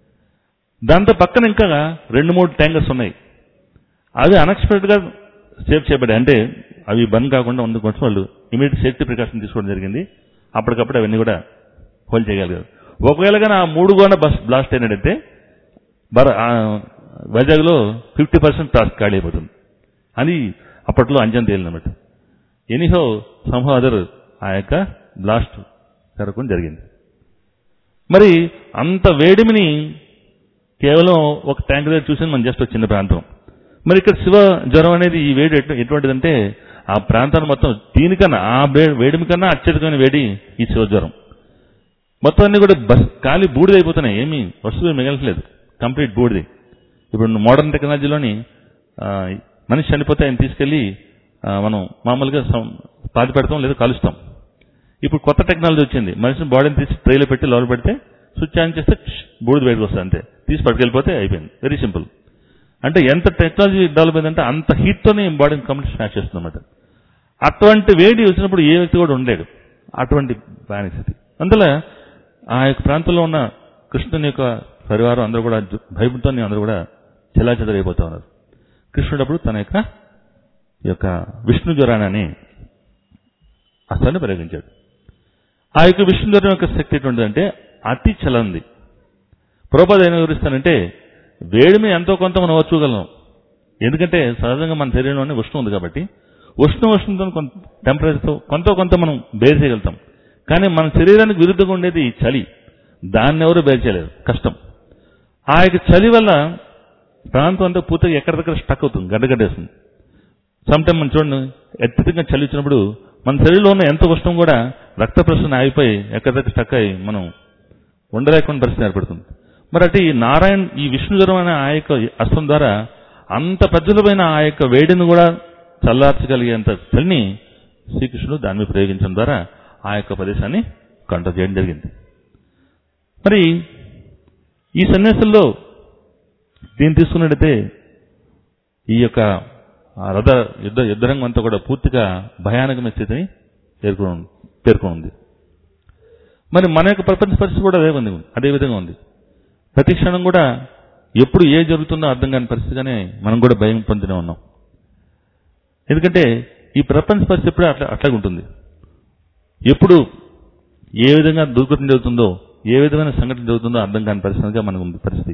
దాంతో పక్కన ఇంకా రెండు మూడు ట్యాంకర్స్ ఉన్నాయి అవి అన్ఎక్స్పెక్టెడ్ గా సేవ్ చేయబడ్డాయి అంటే అవి బంద్ కాకుండా ఉన్న కోసం వాళ్ళు ఇమీడియట్ సేఫ్టీ ప్రికాషన్ తీసుకోవడం జరిగింది అప్పటికప్పుడు అవన్నీ కూడా హోల్ చేయగలిగారు ఒకవేళ కానీ ఆ మూడు కూడా బస్ బ్లాస్ట్ అయినట్టయితే బర ఆ వైజాగ్లో ఫిఫ్టీ పర్సెంట్ టాస్క్ ఖాళీ అయిపోతుంది అని అప్పట్లో అంచనా తేలినమాట ఎనీహో సంహో అదర్ ఆ యొక్క బ్లాస్ట్ జరగడం జరిగింది మరి అంత వేడిమిని కేవలం ఒక ట్యాంక్ దగ్గర చూసి మనం జస్ట్ ఒక చిన్న ప్రాంతం మరి ఇక్కడ శివ జ్వరం అనేది ఈ వేడి ఎటు- ఎటువంటిదంటే ఆ ప్రాంతాన్ని మొత్తం దీనికన్నా ఆ వే- వేడిమి కన్నా అత్యధికమైన వేడి ఈ శివజ్వరం మొత్తం అన్ని కూడా బస్ ఖాళీ బూడిదైపోతున్నాయి ఏమీ వస్తువు మిగలట్లేదు కంప్లీట్ బూడిది ఇప్పుడు మోడర్న్ టెక్నాలజీలోని ఆ, మనిషి చనిపోతే ఆయన తీసుకెళ్లి ఆ, మనం మామూలుగా సం- పాతి పెడతాం లేదా కలుస్తాం ఇప్పుడు కొత్త టెక్నాలజీ వచ్చింది మనిషిని బాడీని తీసి ట్రైలో పెట్టి లోపల పెడితే స్విచ్ ఆన్ చేస్తే ఛ్, బూడిద బయటకు వస్తుంది అంతే తీసి పట్టుకెళ్ళిపోతే అయిపోయింది వెరీ సింపుల్ అంటే ఎంత టెక్నాలజీ డెవలప్ అయిందంటే అంత హీట్తోనే బాడీని కంప్లీట్ స్మాష్ చేస్తుంది అన్నమాట అటువంటి వేడి వచ్చినప్పుడు ఏ వ్యక్తి కూడా ఉండలేడు అటువంటి పరిస్థితి అందువల్ల ఆ యొక్క ప్రాంతంలో ఉన్న కృష్ణుని యొక్క పరివారం అందరూ కూడా జు- భయపడుతో అందరూ కూడా చెల్లాచెదరైపోతా ఉన్నారు కృష్ణుడు అప్పుడు తన యొక్క ఈ యొక్క విష్ణు జ్వరాన్ని అస్త్రాన్ని ప్రయోగించాడు ఆ యొక్క విష్ణు జ్వరం యొక్క శక్తి ఎటువంటిదంటే అతి చలంది ప్రోపద ఏం వివరిస్తానంటే వేడిమి ఎంతో కొంత మనం వచ్చుకోగలం ఎందుకంటే సహజంగా మన శరీరంలోనే ఉష్ణం ఉంది కాబట్టి ఉష్ణ ఉష్ణంతో కొంత టెంపరేచర్తో కొంత కొంత మనం బేర్ చేయగలుగుతాం కానీ మన శరీరానికి విరుద్ధంగా ఉండేది ఈ చలి దాన్ని ఎవరు బేర్ చేయలేరు కష్టం ఆ యొక్క చలి వల్ల ప్రాంతం అంతా పూర్తిగా ఎక్కడిదక్కడ స్టక్ అవుతుంది గడ్డగడ్డేస్తుంది సమ్ టైం మనం చూడండి అత్యధికంగా చలి వచ్చినప్పుడు మన శరీరంలో ఉన్న ఎంత ఉష్ణం కూడా రక్త ప్రసరణ ఆగిపోయి ఎక్కడిదక్కడ స్టక్ అయి మనం ఉండలేకుండా పరిస్థితి ఏర్పడుతుంది మరి అటు ఈ నారాయణ ఈ విష్ణు జ్వరం అనే ఆ యొక్క అస్త్రం ద్వారా అంత ప్రజలమైన ఆ యొక్క వేడిని కూడా చల్లార్చగలిగేంత చలిని శ్రీకృష్ణుడు దాని మీద ప్రయోగించడం ద్వారా ఆ యొక్క ప్రదేశాన్ని కంట్రోల్ చేయడం జరిగింది మరి ఈ సన్యాసుల్లో దీన్ని తీసుకున్నట్టయితే ఈ యొక్క ఆ రథ యుద్ధ యుద్ధరంగం అంతా కూడా పూర్తిగా భయానకమైన స్థితిని పేర్కొని పేర్కొంది మరి మన యొక్క ప్రపంచ పరిస్థితి కూడా అదే ఉంది అదే విధంగా ఉంది ప్రతి క్షణం కూడా ఎప్పుడు ఏ జరుగుతుందో అర్థం కాని పరిస్థితిగానే మనం కూడా భయం పొందుతూనే ఉన్నాం ఎందుకంటే ఈ ప్రపంచ పరిస్థితి ఎప్పుడూ అట్లా అట్లాగే ఉంటుంది ఎప్పుడు ఏ విధంగా దుర్ఘటన జరుగుతుందో ఏ విధమైన సంఘటన జరుగుతుందో అర్థం కాని పరిస్థితిగా మనకు ఉంది పరిస్థితి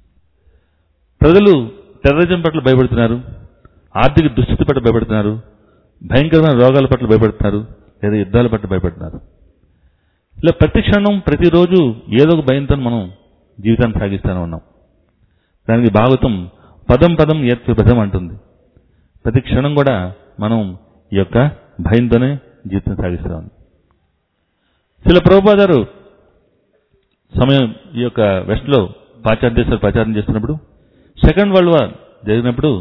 ప్రజలు టెర్రరిజం పట్ల భయపడుతున్నారు ఆర్థిక దుస్థితి పట్ల భయపడుతున్నారు భయంకరమైన రోగాల పట్ల భయపడుతున్నారు లేదా యుద్ధాల పట్ల భయపడుతున్నారు ఇలా ప్రతి క్షణం ప్రతిరోజు ఏదో ఒక భయంతో మనం జీవితాన్ని సాగిస్తూనే ఉన్నాం దానికి భాగవతం పదం పదం యత్ విభజం అంటుంది ప్రతి క్షణం కూడా మనం ఈ యొక్క భయంతోనే జీవితం సాగిస్తున్నాం శిల ప్రభుపాదారు సమయం ఈ యొక్క వెస్ట్లో పాశ్చాత్య దేశాలు ప్రచారం చేస్తున్నప్పుడు సెకండ్ వరల్డ్ వార్ జరిగినప్పుడు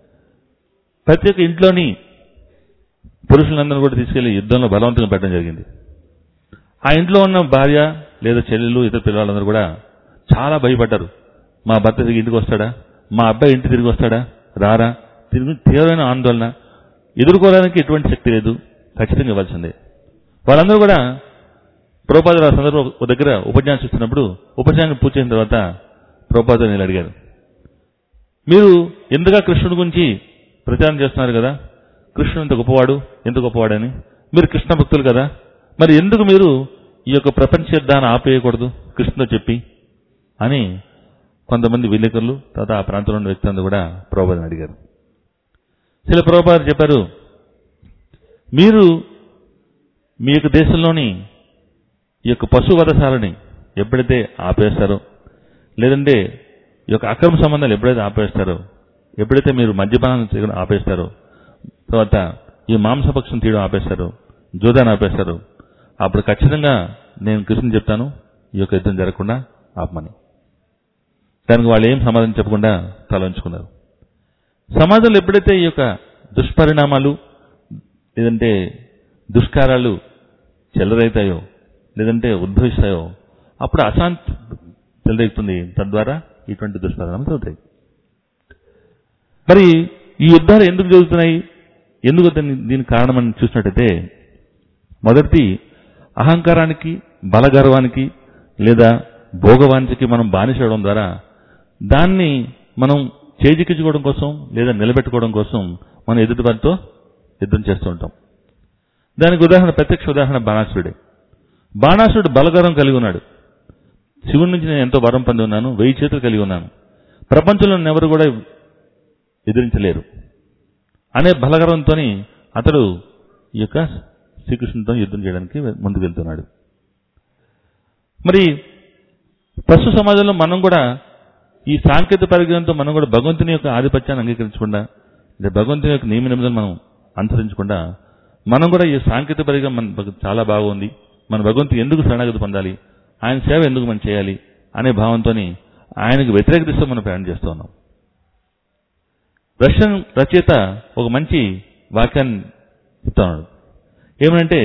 ప్రతి ఒక్క ఇంట్లోని పురుషులందరూ కూడా తీసుకెళ్లి యుద్ధంలో బలవంతంగా పెట్టడం జరిగింది ఆ ఇంట్లో ఉన్న భార్య లేదా చెల్లెలు ఇతర పిల్లలందరూ కూడా చాలా భయపడ్డారు మా భర్త తిరిగి ఇంటికి వస్తాడా మా అబ్బాయి ఇంటి తిరిగి వస్తాడా రారా తిరిగి తీవ్రమైన ఆందోళన ఎదుర్కోవడానికి ఎటువంటి శక్తి లేదు ఖచ్చితంగా ఇవ్వాల్సిందే వాళ్ళందరూ కూడా ప్రోపాద సందర్భం ఒక దగ్గర ఉపన్యాసం ఇస్తున్నప్పుడు ఉపన్యాసం పూర్తి చేసిన తర్వాత ప్రోపాద నేను అడిగారు మీరు ఎందుగా కృష్ణుడి గురించి ప్రచారం చేస్తున్నారు కదా కృష్ణుడు ఎంత గొప్పవాడు ఎంత గొప్పవాడని మీరు కృష్ణ భక్తులు కదా మరి ఎందుకు మీరు ఈ యొక్క ప్రపంచ యుద్ధాన్ని ఆపేయకూడదు కృష్ణుతో చెప్పి అని కొంతమంది విలేకరులు తర్వాత ఆ ప్రాంతంలో ఉన్న వ్యక్తులందరూ కూడా ప్రభుపాదని అడిగారు శిల ప్రభుపాద చెప్పారు మీరు మీ యొక్క దేశంలోని ఈ యొక్క పశు వధశాలని ఎప్పుడైతే ఆపేస్తారో లేదంటే ఈ యొక్క అక్రమ సంబంధాలు ఎప్పుడైతే ఆపేస్తారో ఎప్పుడైతే మీరు మద్యపానం చేయడం ఆపేస్తారో తర్వాత ఈ మాంసపక్షం తీయడం ఆపేస్తారో జోదాన్ని ఆపేస్తారో అప్పుడు ఖచ్చితంగా నేను కృష్ణ చెప్తాను ఈ యొక్క యుద్ధం జరగకుండా ఆపమని దానికి వాళ్ళు ఏం సమాధానం చెప్పకుండా తల ఉంచుకున్నారు సమాజంలో ఎప్పుడైతే ఈ యొక్క దుష్పరిణామాలు లేదంటే దుష్కారాలు చెలరైతాయో లేదంటే ఉద్భవిస్తాయో అప్పుడు అశాంతి చెలరేగుతుంది తద్వారా ఇటువంటి దుష్పరిణామాలు జరుగుతాయి మరి ఈ యుద్ధాలు ఎందుకు జరుగుతున్నాయి ఎందుకు దీని దీనికి కారణమని చూసినట్టయితే మొదటి అహంకారానికి బలగర్వానికి లేదా భోగవాంఛకి మనం బానిసవడం ద్వారా దాన్ని మనం చేజిక్కించుకోవడం కోసం లేదా నిలబెట్టుకోవడం కోసం మనం ఎదుటివారితో యుద్ధం చేస్తూ ఉంటాం దానికి ఉదాహరణ ప్రత్యక్ష ఉదాహరణ బాణాసురుడే బాణాసురుడు బలగర్వం కలిగి ఉన్నాడు శివుడి నుంచి నేను ఎంతో వరం పొంది ఉన్నాను వెయ్యి చేతులు కలిగి ఉన్నాను ప్రపంచంలో ఎవరు కూడా ఎదిరించలేరు అనే బలగర్వంతో అతడు ఈ యొక్క శ్రీకృష్ణుతో యుద్ధం చేయడానికి ముందుకు వెళ్తున్నాడు మరి పశు సమాజంలో మనం కూడా ఈ సాంకేతిక పరిజ్ఞానంతో మనం కూడా భగవంతుని యొక్క ఆధిపత్యాన్ని అంగీకరించకుండా లేదా భగవంతుని యొక్క నియమ నిబంధనలు మనం అనుసరించకుండా మనం కూడా ఈ సాంకేతిక పరిగా మన భగ- చాలా బాగుంది మన భగవంతుడు ఎందుకు శరణాగతి పొందాలి ఆయన సేవ ఎందుకు మనం చేయాలి అనే భావంతోని ఆయనకు వ్యతిరేక దిశలో మనం ప్రయాణం చేస్తూ ఉన్నాం రష్యన్ రచయిత ఒక మంచి వాక్యాన్ని చెప్తున్నాడు ఏమనంటే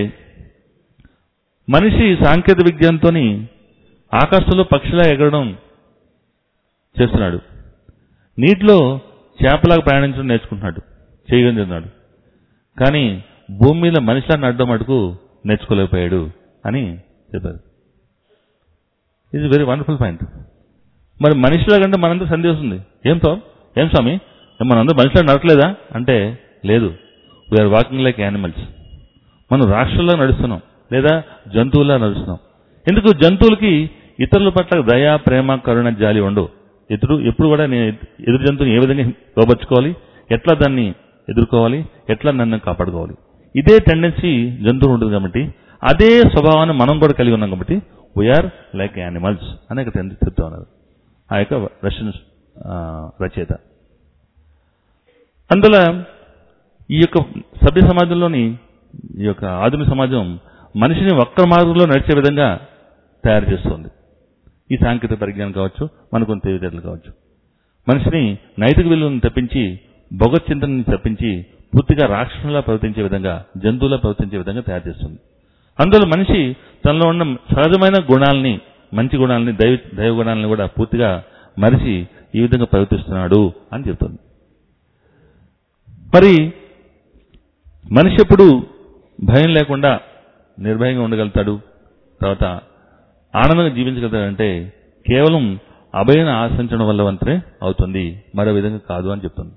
మనిషి సాంకేతిక విజ్ఞానంతో ఆకాశంలో పక్షిలా ఎగరడం చేస్తున్నాడు నీటిలో చేపలాగా ప్రయాణించడం నేర్చుకుంటున్నాడు చేయగలుగుతున్నాడు కానీ భూమి మీద మనిషిలా నడడం మటుకు నేర్చుకోలేకపోయాడు అని చెప్పారు ఇది వెరీ వండర్ఫుల్ పాయింట్ మరి మనిషిలా కంటే మనంతా సందేహం వస్తుంది ఏం తో ఏం స్వామి ఏం మనందరూ మనిషిలా నడకలేదా అంటే లేదు వీఆర్ వాకింగ్ లైక్ యానిమల్స్ మనం రాష్ట్రంలో నడుస్తున్నాం లేదా జంతువులా నడుస్తున్నాం ఎందుకు జంతువులకి ఇతరుల పట్ల దయ ప్రేమ కరుణ జాలి ఉండవు ఎదురు ఎప్పుడు కూడా నేను ఎదురు జంతువుని ఏ విధంగా లోపరుచుకోవాలి ఎట్లా దాన్ని ఎదుర్కోవాలి ఎట్లా నన్ను కాపాడుకోవాలి ఇదే టెండెన్సీ జంతువులు ఉంటుంది కాబట్టి అదే స్వభావాన్ని మనం కూడా కలిగి ఉన్నాం కాబట్టి వీఆర్ లైక్ యానిమల్స్ అనే ఒక టెండెన్సీ చెప్తా ఉన్నారు ఆ యొక్క రష్యన్ ఆ, రచయిత అందులో ఈ యొక్క సభ్య సమాజంలోని ఈ యొక్క ఆధునిక సమాజం మనిషిని వక్ర మార్గంలో నడిచే విధంగా తయారు చేస్తుంది ఈ సాంకేతిక పరిజ్ఞానం కావచ్చు మనకు కొన్ని తెలివితేటలు కావచ్చు మనిషిని నైతిక విలువలను తప్పించి భగవత్ చింతనని తప్పించి పూర్తిగా రాక్షసులా ప్రవర్తించే విధంగా జంతువులా ప్రవర్తించే విధంగా తయారు చేస్తుంది అందులో మనిషి తనలో ఉన్న సహజమైన గుణాలని మంచి గుణాలని దైవ దైవ గుణాలని కూడా పూర్తిగా మరిచి ఈ విధంగా ప్రవర్తిస్తున్నాడు అని చెప్తుంది మరి మనిషి ఎప్పుడు భయం లేకుండా నిర్భయంగా ఉండగలుగుతాడు తర్వాత ఆనందంగా జీవించగలుగుతాడంటే కేవలం అభయను ఆశ్రయించడం వల్ల మాత్రమే అవుతుంది మరో విధంగా కాదు అని చెప్తుంది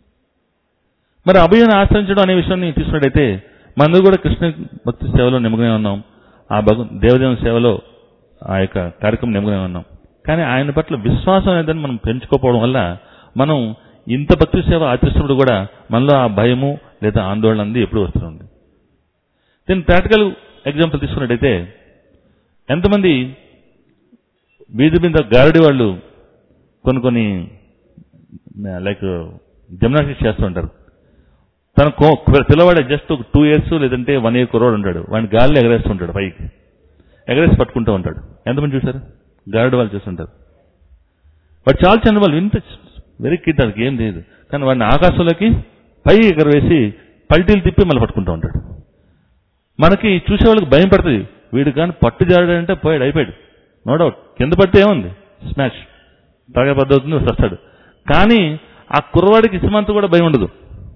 మరి అభయను ఆశ్రయించడం అనే విషయాన్ని తీసుకున్నట్టయితే మనందరూ కూడా కృష్ణ భక్తి సేవలో నిమగ్నమై ఉన్నాం ఆ భగ దేవదేవుని సేవలో ఆ యొక్క కార్యక్రమం నిమగ్నమై ఉన్నాం కానీ ఆయన పట్ల విశ్వాసం అనేదాన్ని మనం పెంచుకోకపోవడం వల్ల మనం ఇంత భక్తి సేవ ఆచరిస్తున్నప్పుడు కూడా మనలో ఆ భయము లేదా ఆందోళన అనేది ఎప్పుడు వస్తుంది దీని ప్రాక్టికల్ ఎగ్జాంపుల్ తీసుకున్నట్టయితే ఎంతమంది వీధి మీద గారడి వాళ్ళు కొన్ని కొన్ని లైక్ జిమ్నాస్టిక్స్ చేస్తూ ఉంటారు తన కో- పిల్లవాడు జస్ట్ ఒక టూ ఇయర్స్ లేదంటే వన్ ఇయర్ కురవాడు ఉంటాడు వాడిని గాలిలో ఎగరేస్తుంటాడు పైకి ఎగరేసి పట్టుకుంటూ ఉంటాడు ఎంతమంది చూశారు గారడి వాళ్ళు చేస్తుంటారు వాడు చాలా చిన్న వాళ్ళు ఇంత వెరీ కిడ్ దానికి ఏం లేదు కానీ వాడిని ఆకాశంలోకి పై ఎగరవేసి పల్టీలు తిప్పి మళ్ళీ పట్టుకుంటూ ఉంటాడు మనకి చూసే వాళ్ళకి భయం పడుతుంది వీడు కానీ పట్టు జాడాడంటే పోయాడు అయిపోయాడు నో డౌట్ కింద పడితే ఏముంది స్మాష్ తాగే పద్ధతి వస్తాడు కానీ ఆ కుర్రవాడికి ఇసుమంత కూడా భయం ఉండదు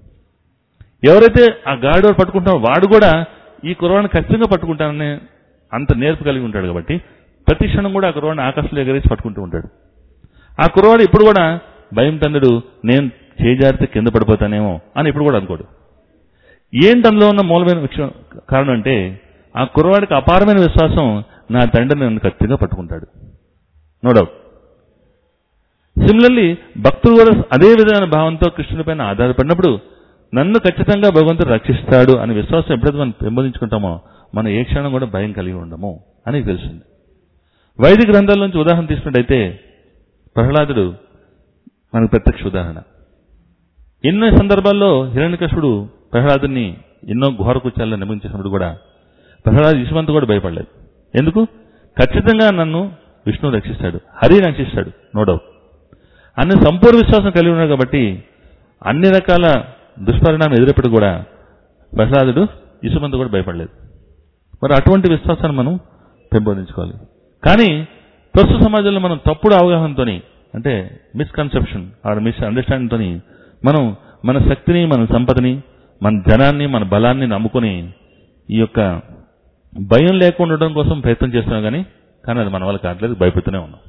ఎవరైతే ఆ గాడివాడు పట్టుకుంటారో వాడు కూడా ఈ కుర్రవాడిని ఖచ్చితంగా పట్టుకుంటానని అంత నేర్పు కలిగి ఉంటాడు కాబట్టి ప్రతి క్షణం కూడా ఆ కుర్రవాడిని ఆకాశంలో ఎగరేసి పట్టుకుంటూ ఉంటాడు ఆ కుర్రవాడు ఇప్పుడు కూడా భయం తందుడు నేను చేజారితే కింద పడిపోతానేమో అని ఇప్పుడు కూడా అనుకోడు ఏంటి అందులో ఉన్న మూలమైన విషయం కారణం అంటే ఆ కుర్రవాడికి అపారమైన విశ్వాసం నా తండ్రి నన్ను ఖచ్చితంగా పట్టుకుంటాడు నో డౌట్ సిమిలర్లీ భక్తులు కూడా అదే విధమైన భావంతో కృష్ణుడి పైన ఆధారపడినప్పుడు నన్ను ఖచ్చితంగా భగవంతుడు రక్షిస్తాడు అనే విశ్వాసం ఎప్పుడైతే మనం పెంపొందించుకుంటామో మనం ఏ క్షణం కూడా భయం కలిగి ఉండము అని తెలిసింది వైదిక గ్రంథాల నుంచి ఉదాహరణ తీసుకున్నట్టయితే ప్రహ్లాదుడు మనకు ప్రత్యక్ష ఉదాహరణ ఎన్నో సందర్భాల్లో హిరణ్యకశుడు ప్రహ్లాదుని ఎన్నో ఘోర కుత్యాల్లో నియమించినప్పుడు కూడా ప్రహ్లాదు విశ్వంత కూడా భయపడలేదు ఎందుకు ఖచ్చితంగా నన్ను విష్ణువు రక్షిస్తాడు హరి రక్షిస్తాడు నో డౌట్ అన్ని సంపూర్ణ విశ్వాసం కలిగి ఉన్నాడు కాబట్టి అన్ని రకాల దుష్పరిణామం ఎదురప్పుడు కూడా ప్రహ్లాదుడు ఇసుమంత కూడా భయపడలేదు మరి అటువంటి విశ్వాసాన్ని మనం పెంపొందించుకోవాలి కానీ ప్రస్తుత సమాజంలో మనం తప్పుడు అవగాహనతోని అంటే మిస్కన్సెప్షన్ ఆర్ మిస్ అండర్స్టాండింగ్తో మనం మన శక్తిని మన సంపదని మన జనాన్ని మన బలాన్ని నమ్ముకొని ఈ యొక్క భయం లేకుండా ఉండడం కోసం ప్రయత్నం చేస్తున్నాం కానీ కానీ అది మన వల్ల కావట్లేదు భయపెడుతూనే ఉన్నాం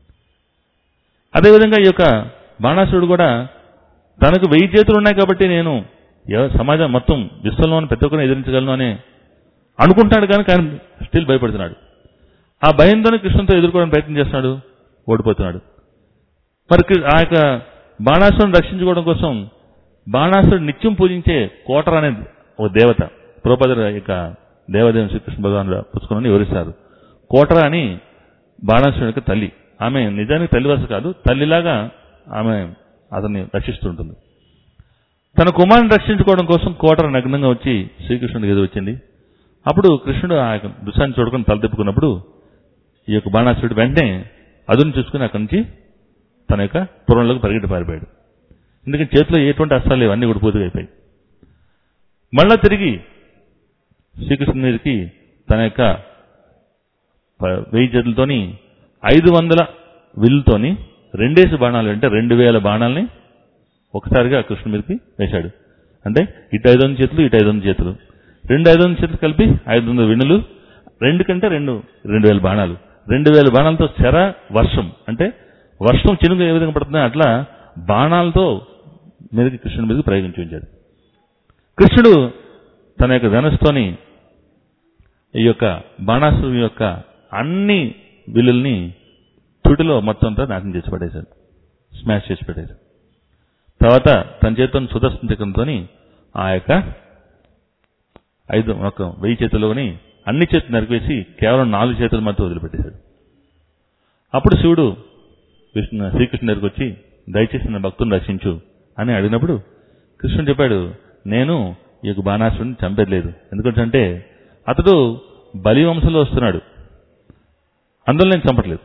అదేవిధంగా ఈ యొక్క బాణాసురుడు కూడా తనకు వెయ్యి చేతులు ఉన్నాయి కాబట్టి నేను ఎవ- సమాజం మొత్తం విశ్వంలోని ప్రతి ఒక్కరిని ఎదిరించగలను అని అనుకుంటాడు కానీ కానీ స్టిల్ భయపడుతున్నాడు ఆ భయంతోనే కృష్ణుతో ఎదుర్కోవడానికి ప్రయత్నం చేస్తున్నాడు ఓడిపోతున్నాడు మరి కృ- ఆ యొక్క బాణాసురుని రక్షించుకోవడం కోసం బాణాసురుడు నిత్యం పూజించే కోటర అనే ఒక దేవత ప్రోపదర యొక్క దేవదేవుని శ్రీకృష్ణ భగవానుడు పుచ్చుకుని వివరిస్తారు కోటర అని బాణాసురుని యొక్క తల్లి ఆమె నిజానికి తల్లి వరుస కాదు తల్లిలాగా ఆమె అతన్ని రక్షిస్తుంటుంది తన కుమారుని రక్షించుకోవడం కోసం కోటర నగ్నంగా వచ్చి శ్రీకృష్ణుడికి ఎదురు వచ్చింది అప్పుడు కృష్ణుడు ఆ యొక్క దృశ్యాన్ని చూడకుండా తలదిప్పుకున్నప్పుడు ఈ యొక్క బాణాసురుడు వెంటనే అదును చూసుకుని అక్కడి నుంచి తన యొక్క పురంలోకి పరిగెట్టి పారిపోయాడు ఎందుకంటే చేతిలో ఎటువంటి అస్త్రాలు లేవు అన్నీ కూడా పూర్తిగా అయిపోయాయి మళ్ళా తిరిగి శ్రీకృష్ణుని మీదకి తన యొక్క ప- వెయ్యి చేతులతోని ఐదు వందల విల్లుతోని రెండేసి బాణాలు అంటే రెండు వేల బాణాలని ఒకసారిగా కృష్ణుడి మీదకి వేశాడు అంటే ఇటు ఐదు వందల చేతులు ఇటు ఐదు వందల చేతులు రెండు ఐదు వందల చేతులు కలిపి ఐదు వందల వినులు రెండు కంటే రెండు రెండు వేల బాణాలు రెండు వేల బాణాలతో చెర వర్షం అంటే వర్షం చినుకు ఏ విధంగా పడుతుందో అట్లా బాణాలతో మీదకి కృష్ణుడి మీదకి ప్రయోగించి ఉంచాడు కృష్ణుడు తన యొక్క ధనుస్తోని ఈ యొక్క బాణాసురుని యొక్క అన్ని విల్లుల్ని తుడిలో మొత్తం అంతా నాశనం చేసి పడేశాడు స్మాష్ చేసి పెట్టేశాడు తర్వాత తన చేతితో సుదర్శన చక్రంతో ఆ యొక్క ఐదు ఒక వెయ్యి చేతుల్లోని అన్ని చేతులు నరికేసి కేవలం నాలుగు చేతులు మాత్రం వదిలిపెట్టేశాడు అప్పుడు శివుడు కృష్ణ శ్రీకృష్ణుడి దగ్గరికి వచ్చి దయచేసి నా భక్తుని రక్షించు అని అడిగినప్పుడు కృష్ణుడు చెప్పాడు నేను ఈ యొక్క బాణాసురుడిని చంపేది లేదు ఎందుకంటే అతడు బలి వంశంలో వస్తున్నాడు అందులో నేను చంపట్లేదు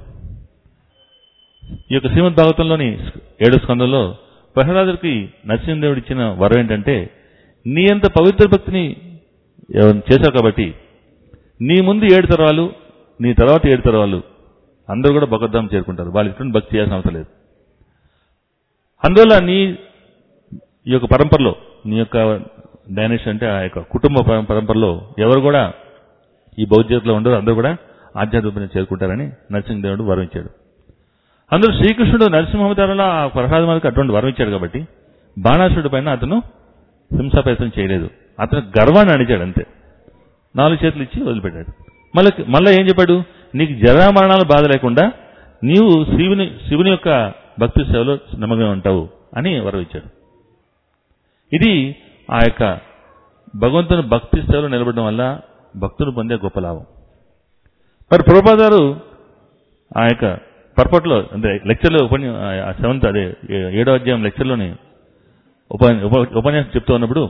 ఈ యొక్క శ్రీమద్ భాగవతంలోని ఏడో స్కందంలో ప్రహ్లాదుడికి నరసింహదేవుడు ఇచ్చిన వరం ఏంటంటే నీ అంత పవిత్ర భక్తిని ఎవరు చేశావు కాబట్టి నీ ముందు ఏడు తరాలు నీ తర్వాత ఏడు తరాలు అందరూ కూడా భగవద్ధాం చేరుకుంటారు వాళ్ళు ఇటువంటి భక్తి చేయాల్సిన అవసరం లేదు అందువల్ల నీ ఈ యొక్క పరంపరలో నీ యొక్క డైనేషన్ అంటే ఆ యొక్క కుటుంబ పరం- పరంపరలో ఎవరు కూడా ఈ బౌద్ధలో ఉండరు అందరూ కూడా ఆధ్యాత్మిక చేరుకుంటారని నరసింహదేవుడు వరం ఇచ్చాడు అందులో శ్రీకృష్ణుడు నరసింహావతారంలో ఆ ప్రహ్లాదమానికి అటువంటి వరం ఇచ్చాడు కాబట్టి బాణాసురుడి పైన అతను హింసా ప్రయత్నం చేయలేదు అతను గర్వాన్ని అణిచాడు అంతే నాలుగు చేతులు ఇచ్చి వదిలిపెట్టాడు మళ్ళీ మళ్ళీ ఏం చెప్పాడు నీకు జరామరణాలు బాధ లేకుండా నీవు శివుని శివుని యొక్క భక్తి సేవలో నమ్మకం ఉంటావు అని వరం ఇచ్చాడు ఇది ఆ యొక్క భగవంతుని భక్తి సేవలో నిలబడడం వల్ల భక్తులు పొందే గొప్ప లాభం మరి ప్రభుపాదారు ఆ యొక్క పర్పట్లో అంటే లెక్చర్లో ఉపన్య ఆ సెవెంత్ అదే ఏ- ఏడో అధ్యాయం లెక్చర్లోని ఉప ఉప- ఉపన్యాసం చెప్తూ ఉన్నప్పుడు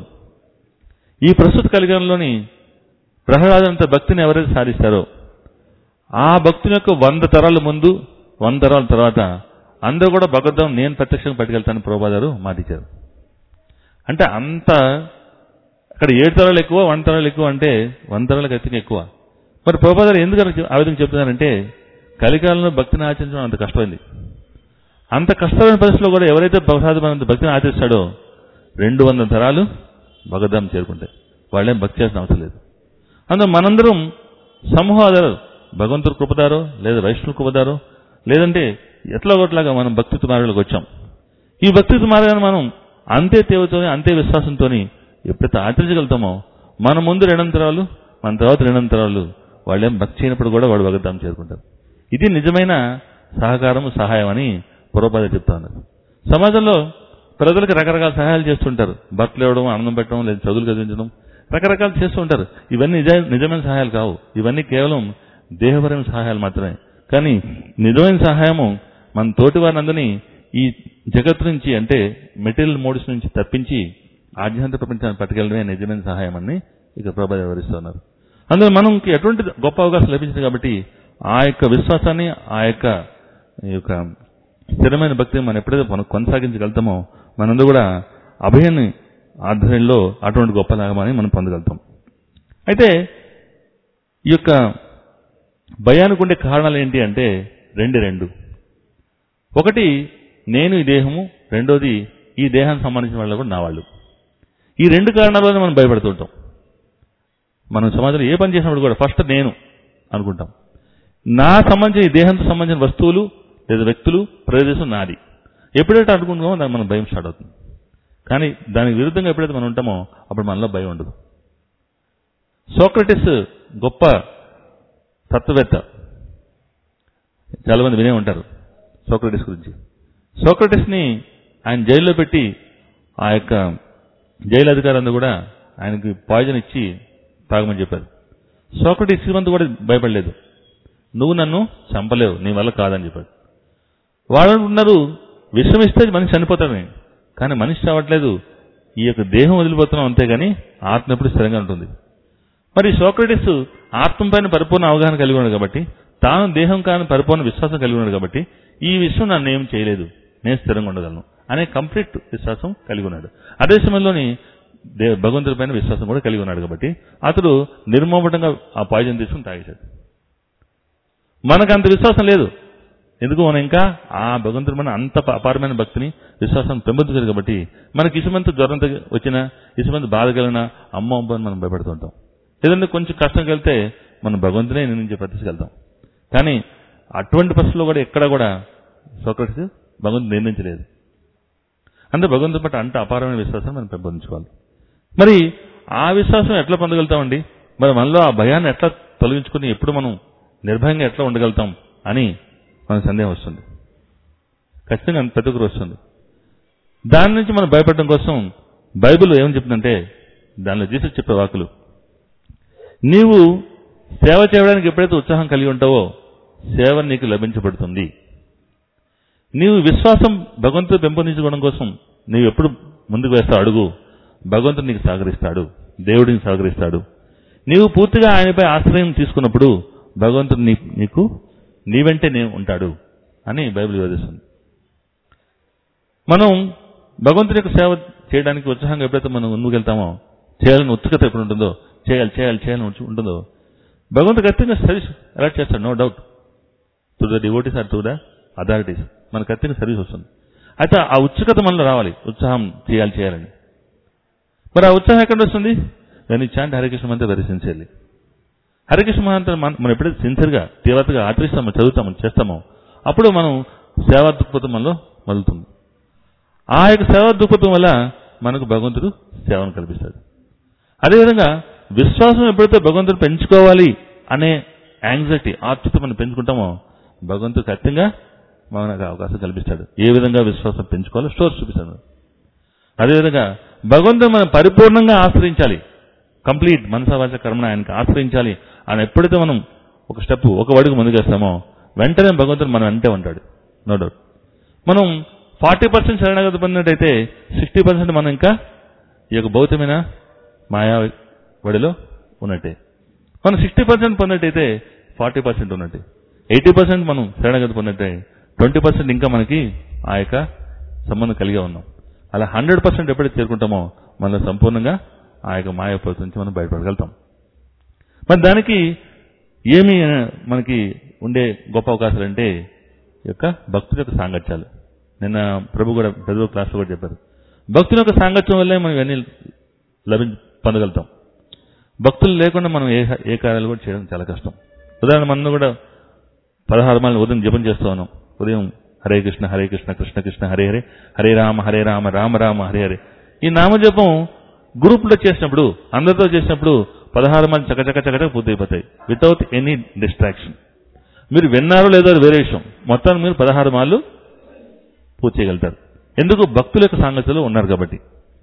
ఈ ప్రస్తుత కలిగంలోని ప్రహ్లాదంత భక్తిని ఎవరైతే సాధిస్తారో ఆ భక్తుని యొక్క వంద తరాల ముందు వంద తరాల తర్వాత అందరూ కూడా భగవద్గం నేను ప్రత్యక్షంగా పట్టుకెళ్తాను ప్రభుపాదారు మాటిచ్చారు అంటే అంత అక్కడ ఏడు తరాలు ఎక్కువ వంద తరాలు ఎక్కువ అంటే వంద తరాలకు అతిగా ఎక్కువ మరి ప్రభుపాదారు ఎందుకు అలా చెప్- ఆ విధంగా చెప్తున్నారంటే కలికాలంలో భక్తిని ఆచరించడం అంత కష్టమైంది అంత కష్టమైన పరిస్థితిలో కూడా ఎవరైతే ప్రసాదమైనంత భక్తిని ఆచరిస్తాడో రెండు వందల తరాలు భగవద్ధాం చేరుకుంటాయి వాళ్ళేం భక్తి చేసిన అవసరం లేదు అందులో మనందరం సమూహాదారు భగవంతుడు కృపదారో లేదా వైష్ణవ కృపదారో లేదంటే ఎట్లా ఒకట్లాగా మనం భక్తి మార్గంలోకి వచ్చాం ఈ భక్తి మార్గాన్ని మనం అంతే తేవతోని అంతే విశ్వాసంతోని ఎప్పుడైతే ఆచరించగలుగుతామో మన ముందు రెండంతరాలు మన తర్వాత రెండంతరాలు వాళ్ళేం భక్తి చేయనప్పుడు కూడా వాడు భగవద్ధాం చేరుకుంటారు ఇది నిజమైన సహకారం సహాయం అని పూర్వపాద చెప్తా ఉన్నారు సమాజంలో ప్రజలకు రకరకాల సహాయాలు చేస్తుంటారు బట్టలు ఇవ్వడం అన్నం పెట్టడం లేదా చదువులు చదివించడం రకరకాలు చేస్తూ ఉంటారు ఇవన్నీ నిజ నిజమైన సహాయాలు కావు ఇవన్నీ కేవలం దేహపరమైన సహాయాలు మాత్రమే కానీ నిజమైన సహాయము మన తోటి వారినందరినీ ఈ జగత్తు నుంచి అంటే మెటీరియల్ మోడ్స్ నుంచి తప్పించి ఆధ్యాత్మిక ప్రపంచాన్ని పట్టుకెళ్ళడమే నిజమైన సహాయం అని ఇక ప్రభా వివరిస్తున్నారు అందులో మనకి ఎటువంటి గొప్ప అవకాశం లభించింది కాబట్టి ఆ యొక్క విశ్వాసాన్ని ఆ యొక్క ఈ యొక్క స్థిరమైన భక్తిని మనం ఎప్పుడైతే మనం కొనసాగించగలుగుతామో మనందరూ కూడా అభయాన్ని ఆధ్వర్యంలో అటువంటి గొప్ప లాభాన్ని మనం పొందగలుగుతాం అయితే ఈ యొక్క భయానికి ఉండే కారణాలు ఏంటి అంటే రెండు రెండు ఒకటి నేను ఈ దేహము రెండోది ఈ దేహానికి సంబంధించిన వాళ్ళు కూడా నా వాళ్ళు ఈ రెండు కారణాల వల్ల మనం భయపడుతుంటాం మనం సమాజంలో ఏ పని చేసినప్పుడు కూడా ఫస్ట్ నేను అనుకుంటాం నా సంబంధించిన ఈ దేహంతో సంబంధించిన వస్తువులు లేదా వ్యక్తులు ప్రదేశం నాది ఎప్పుడైతే అనుకుంటామో దానికి మనం భయం స్టార్ట్ అవుతుంది కానీ దానికి విరుద్ధంగా ఎప్పుడైతే మనం ఉంటామో అప్పుడు మనలో భయం ఉండదు సోక్రటిస్ గొప్ప తత్వవేత్త చాలా మంది వినే ఉంటారు సోక్రటిస్ గురించి సోక్రటిస్ని ఆయన జైల్లో పెట్టి ఆ యొక్క జైలు అధికారులందరూ కూడా ఆయనకి పాయిజన్ ఇచ్చి తాగమని చెప్పారు సోక్రటిస్ శ్రీమంతు కూడా భయపడలేదు నువ్వు నన్ను చంపలేవు నీ వల్ల కాదని చెప్పాడు వాళ్ళు ఉన్నారు విషం ఇస్తే మనిషి చనిపోతాడని కానీ మనిషి చావట్లేదు ఈ యొక్క దేహం వదిలిపోతున్నాం అంతేగాని ఆత్మ ఎప్పుడు స్థిరంగా ఉంటుంది మరి సోక్రటిస్ ఆత్మ పైన పరిపూర్ణ అవగాహన కలిగి ఉన్నాడు కాబట్టి తాను దేహం కాని పరిపూర్ణ విశ్వాసం కలిగి ఉన్నాడు కాబట్టి ఈ విషయం నన్ను ఏం చేయలేదు నేను స్థిరంగా ఉండగలను అనే కంప్లీట్ విశ్వాసం కలిగి ఉన్నాడు అదే సమయంలోని దే భగవంతుడి పైన విశ్వాసం కూడా కలిగి ఉన్నాడు కాబట్టి అతడు నిర్మోపటంగా ఆ పాయిజన్ తీసుకుని తాగేశాడు మనకు అంత విశ్వాసం లేదు ఎందుకు మనం ఇంకా ఆ భగవంతుడి మన అంత అపారమైన భక్తిని విశ్వాసం పెంపొందించారు కాబట్టి మనకి ఇసుమంత జ్వరం తగి- వచ్చినా ఇసుమంత బాధ కలిగినా అమ్మ అమ్మ అని మనం భయపడుతుంటాం లేదంటే కొంచెం కష్టం కలిగితే మనం భగవంతునే నిర్ణయించే ప్రతిష్కెళ్తాం కానీ అటువంటి పరిస్థితుల్లో కూడా ఎక్కడ కూడా సోక్రటిస్ భగవంతుడు నిర్ణయించలేదు అంటే భగవంతుడి పట్ల అంత అపారమైన విశ్వాసం మనం పెంపొందించుకోవాలి మరి ఆ విశ్వాసం ఎట్లా పొందగలుగుతామండి మరి మనలో ఆ భయాన్ని ఎట్లా తొలగించుకుని ఎప్పుడు మనం నిర్భయంగా ఎట్లా ఉండగలుగుతాం అని మనకు సందేహం వస్తుంది ఖచ్చితంగా ప్రతి ఒక్కరు వస్తుంది దాని నుంచి మనం భయపడడం కోసం బైబిల్ ఏమని చెప్తుందంటే దానిలో జీసస్ చెప్పే వాకులు నీవు సేవ చేయడానికి ఎప్పుడైతే ఉత్సాహం కలిగి ఉంటావో సేవ నీకు లభించబడుతుంది నీవు విశ్వాసం భగవంతుడు పెంపొందించుకోవడం కోసం నీవు ఎప్పుడు ముందుకు వేస్తావు అడుగు భగవంతుడు నీకు సహకరిస్తాడు దేవుడిని సహకరిస్తాడు నీవు పూర్తిగా ఆయనపై ఆశ్రయం తీసుకున్నప్పుడు భగవంతుడు నీ నీకు నీ వెంటే నేను ఉంటాడు అని బైబిల్ వివరిస్తుంది మనం భగవంతుని యొక్క సేవ చేయడానికి ఉత్సాహంగా ఎప్పుడైతే మనం ముందుకు వెళ్తామో చేయాలని ఉత్సుకత ఎప్పుడు ఉంటుందో చేయాలి చేయాలి చేయాలని ఉంచు- ఉంటుందో భగవంతుడు ఖచ్చితంగా సర్వీస్ అలాట్ చేస్తాడు no doubt to the devotees or to the authorities మన ఖచ్చితంగా సర్వీస్ వస్తుంది అయితే ఆ ఉత్సుకత మనలో రావాలి ఉత్సాహం చేయాలి చేయాలని మరి ఆ ఉత్సాహం ఎక్కడ వస్తుంది దాన్ని చాంటి హరికృష్ణ మంత్రి వెరీ సిన్సియర్లీ హరికృష్ణ మహాంతం మన- మనం ఎప్పుడైతే సిన్సియర్గా తీవ్రతగా ఆచరిస్తామో చదువుతామో చేస్తామో అప్పుడు మనం సేవా దృక్పథం మనలో మొదలుతుంది ఆ యొక్క సేవా దృక్పథం వల్ల మనకు భగవంతుడు సేవను కల్పిస్తాడు అదేవిధంగా విశ్వాసం ఎప్పుడైతే భగవంతుడు పెంచుకోవాలి అనే యాంగ్జైటీ ఆతృత మనం పెంచుకుంటామో భగవంతుడు ఖచ్చితంగా మనకు అవకాశం కల్పిస్తాడు ఏ విధంగా విశ్వాసం పెంచుకోవాలో స్టోర్స్ చూపిస్తాడు అదేవిధంగా భగవంతుడు మనం పరిపూర్ణంగా ఆశ్రయించాలి కంప్లీట్ మనసవాచ కర్మను ఆయనకి ఆశ్రయించాలి అని ఎప్పుడైతే మనం ఒక స్టెప్ ఒక అడుగు ముందుకేస్తామో వెంటనే భగవంతుడు మనం వెంటే ఉంటాడు నో డౌట్ మనం ఫార్టీ పర్సెంట్ శరణాగతి పొందినట్టయితే సిక్స్టీ పర్సెంట్ మనం ఇంకా ఈ యొక్క భౌతికమైన మాయా వడిలో ఉన్నట్టే మనం సిక్స్టీ పర్సెంట్ పొందినట్టయితే ఫార్టీ పర్సెంట్ ఉన్నట్టే ఎయిటీ పర్సెంట్ మనం శరణాగతి పొందినట్టే ట్వంటీ పర్సెంట్ ఇంకా మనకి ఆ యొక్క సంబంధం కలిగే ఉన్నాం అలా హండ్రెడ్ పర్సెంట్ ఎప్పుడైతే చేరుకుంటామో మనం సంపూర్ణంగా ఆ యొక్క మాయ ప్రభుత్వం నుంచి మనం బయటపడగలుగుతాం మరి దానికి ఏమి ఆ, మనకి ఉండే గొప్ప అవకాశాలు అంటే ఈ యొక్క భక్తుల యొక్క సాంగత్యాలు నిన్న ప్రభు కూడా పెద్ద క్లాస్లో కూడా చెప్పారు భక్తుల యొక్క సాంగత్యం వల్లే మనం ఇవన్నీ లభి పొందగలుగుతాం భక్తులు లేకుండా మనం ఏ ఏ కార్యాలు కూడా చేయడం చాలా కష్టం ఉదాహరణ మనం కూడా పదహారు మాలను ఉదయం జపం చేస్తూ ఉన్నాం ఉదయం హరే కృష్ణ హరే కృష్ణ కృష్ణ కృష్ణ హరే హరే హరే రామ హరే రామ రామ రామ హరే హరే ఈ నామజపం గ్రూప్లో చేసినప్పుడు అందరితో చేసినప్పుడు పదహారు మంది చకచక చకచక పూర్తయిపోతాయి వితౌట్ ఎనీ డిస్ట్రాక్షన్ మీరు విన్నారో లేదో అది వేరే విషయం మొత్తాన్ని మీరు పదహారు మాలు పూర్తి చేయగలుగుతారు ఎందుకు భక్తుల యొక్క సాంగత్యంలో ఉన్నారు కాబట్టి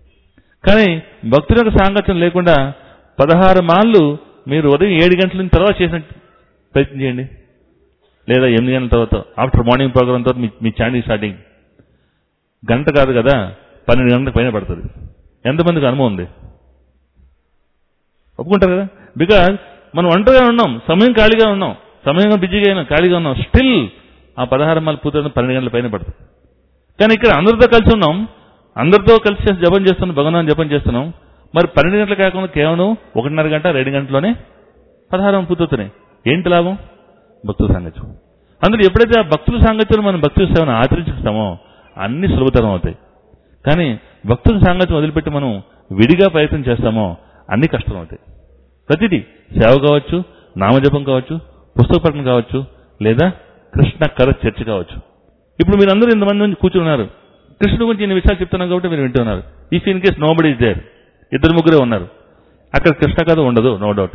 కానీ భక్తుల యొక్క సాంగత్యం లేకుండా పదహారు మాళ్ళు మీరు ఉదయం ఏడు గంటల నుంచి తర్వాత చేసిన ప్రయత్నం చేయండి లేదా ఎనిమిది గంటల తర్వాత ఆఫ్టర్ మార్నింగ్ ప్రోగ్రామ్ తర్వాత మీ మీ ఛానల్ స్టార్టింగ్ గంట కాదు కదా పన్నెండు గంటల పైన పడుతుంది ఎంతమందికి అనుభవం ఉంది ఒప్పుకుంటారు కదా బికాజ్ మనం ఒంటరిగా ఉన్నాం సమయం ఖాళీగా ఉన్నాం సమయంగా బిజీగా అయినా ఖాళీగా ఉన్నాం స్టిల్ ఆ పదహారు మాలు పూర్తి పన్నెండు గంటల పైన పడుతుంది కానీ ఇక్కడ అందరితో కలిసి ఉన్నాం అందరితో కలిసి చేసి జపం చేస్తున్నాం భగవాన్ జపం చేస్తున్నాం మరి పన్నెండు గంటలు కాకుండా కేవలం ఒకటిన్నర గంట రెండు గంటలోనే పదహారు పూర్తవుతున్నాయి ఏంటి లాభం భక్తుల సాంగత్యం అందులో ఎప్పుడైతే ఆ భక్తుల సాంగత్యం మనం భక్తుల సేవను ఆచరించుతామో అన్ని సులభతరం అవుతాయి కానీ భక్తుల సాంగత్యం వదిలిపెట్టి మనం విడిగా ప్రయత్నం చేస్తామో అన్ని కష్టం అవుతాయి ప్రతిదీ సేవ కావచ్చు నామజపం కావచ్చు పుస్తక పఠనం కావచ్చు లేదా కృష్ణ కథ చర్చ కావచ్చు ఇప్పుడు మీరు అందరూ ఇంతమంది మంది కూర్చున్నారు కృష్ణుడు గురించి ఇన్ని విషయాలు చెప్తున్నాను కాబట్టి మీరు వింటున్నారు if in case nobody is there ఇద్దరు ముగ్గురే ఉన్నారు అక్కడ కృష్ణ కథ ఉండదు నో డౌట్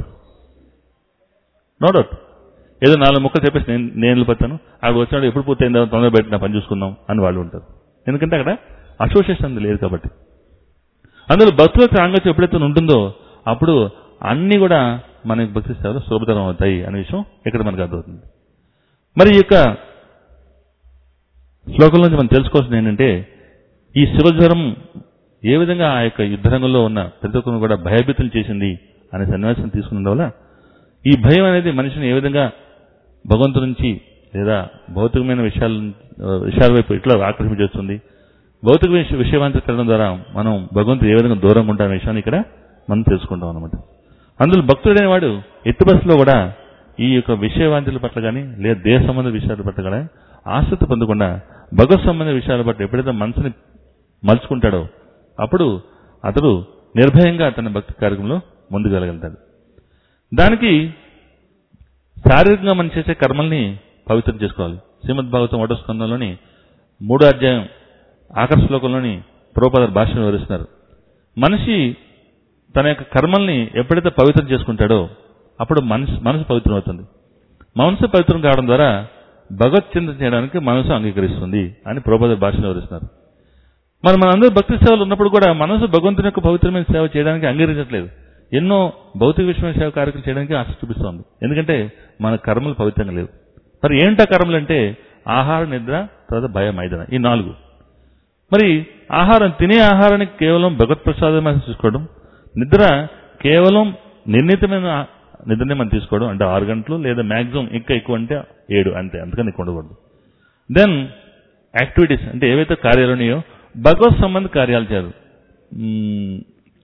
నో డౌట్ ఏదో నాలుగు ముక్కలు చెప్పేసి నేను నేను వెళ్ళిపోతాను అక్కడ వచ్చినాడు ఎప్పుడు పూర్తయిందో తొందర బయట నా పని చూసుకుందాం అని వాళ్ళు ఉంటారు ఎందుకంటే అక్కడ అసోసియేషన్ లేదు కాబట్టి అందులో భక్తుల సాంగత్యం ఎప్పుడైతే ఉంటుందో అప్పుడు అన్ని కూడా మనకి భక్తి సేవలు సులభతరం అవుతాయి అనే విషయం ఇక్కడ మనకు అర్థమవుతుంది మరి ఈ యొక్క శ్లోకం నుంచి మనం తెలుసుకోవాల్సింది ఏంటంటే ఈ శివజ్వరం ఏ విధంగా ఆ యొక్క యుద్ధరంగంలో ఉన్న ప్రతి ఒక్కరిని కూడా భయభీతులు చేసింది అనే సన్నివేశం తీసుకున్న వల్ల ఈ భయం అనేది మనిషిని ఏ విధంగా భగవంతుడి నుంచి లేదా భౌతికమైన విషయాల విషయాల వైపు ఇట్లా ఆకర్షించేస్తుంది భౌతిక విష విషయవంతకరణం ద్వారా మనం భగవంతుడు ఏ విధంగా దూరంగా ఉంటామనే విషయాన్ని ఇక్కడ మనం తెలుసుకుంటాం అనమాట అందులో భక్తుడైన వాడు ఎట్టు బస్సులో కూడా ఈ యొక్క విషయవాంతుల పట్ల కానీ లేదా దేశ సంబంధ విషయాల పట్ల కానీ ఆసక్తి పొందకుండా భగవత్ సంబంధ విషయాల పట్ల ఎప్పుడైతే మనసుని మలుచుకుంటాడో అప్పుడు అతడు నిర్భయంగా తన భక్తి కార్యక్రమంలో ముందుకు వెళ్ళగలుగుతాడు దానికి శారీరకంగా మనం చేసే కర్మల్ని పవిత్రం చేసుకోవాలి శ్రీమద్ భాగవతం ఒకటో స్కందంలోని మూడో అధ్యాయం ఆఖరి శ్లోకంలోని ప్రోపదర్ భాషను వివరిస్తున్నారు మనిషి తన యొక్క కర్మల్ని ఎప్పుడైతే పవిత్రం చేసుకుంటాడో అప్పుడు మనసు మనసు పవిత్రం అవుతుంది మనసు పవిత్రం కావడం ద్వారా భగవత్ చింతన చేయడానికి మనసు అంగీకరిస్తుంది అని ప్రోపదర్ భాషను వివరిస్తున్నారు మరి మనందరూ భక్తి సేవలు ఉన్నప్పుడు కూడా మనసు భగవంతుని యొక్క పవిత్రమైన సేవ చేయడానికి అంగీకరించట్లేదు ఎన్నో భౌతిక విషయమైన సేవ కార్యక్రమం చేయడానికి ఆసక్తి చూపిస్తోంది ఎందుకంటే మన కర్మలు పవిత్రంగా లేవు మరి ఏంటా కర్మలు అంటే ఆహార నిద్ర తర్వాత భయం ఐదన ఈ నాలుగు మరి ఆహారం తినే ఆహారాన్ని కేవలం భగవత్ ప్రసాదం తీసుకోవడం నిద్ర కేవలం నిర్ణీతమైన నిద్రనే మనం తీసుకోవడం అంటే ఆరు గంటలు లేదా మ్యాక్సిమం ఇంకా ఎక్కువ అంటే ఏడు అంతే అంతకని ఎక్కువ ఉండకూడదు దెన్ యాక్టివిటీస్ అంటే ఏవైతే కార్యాలు ఉన్నాయో భగవత్ సంబంధ కార్యాలు చేయరు మ్మ్,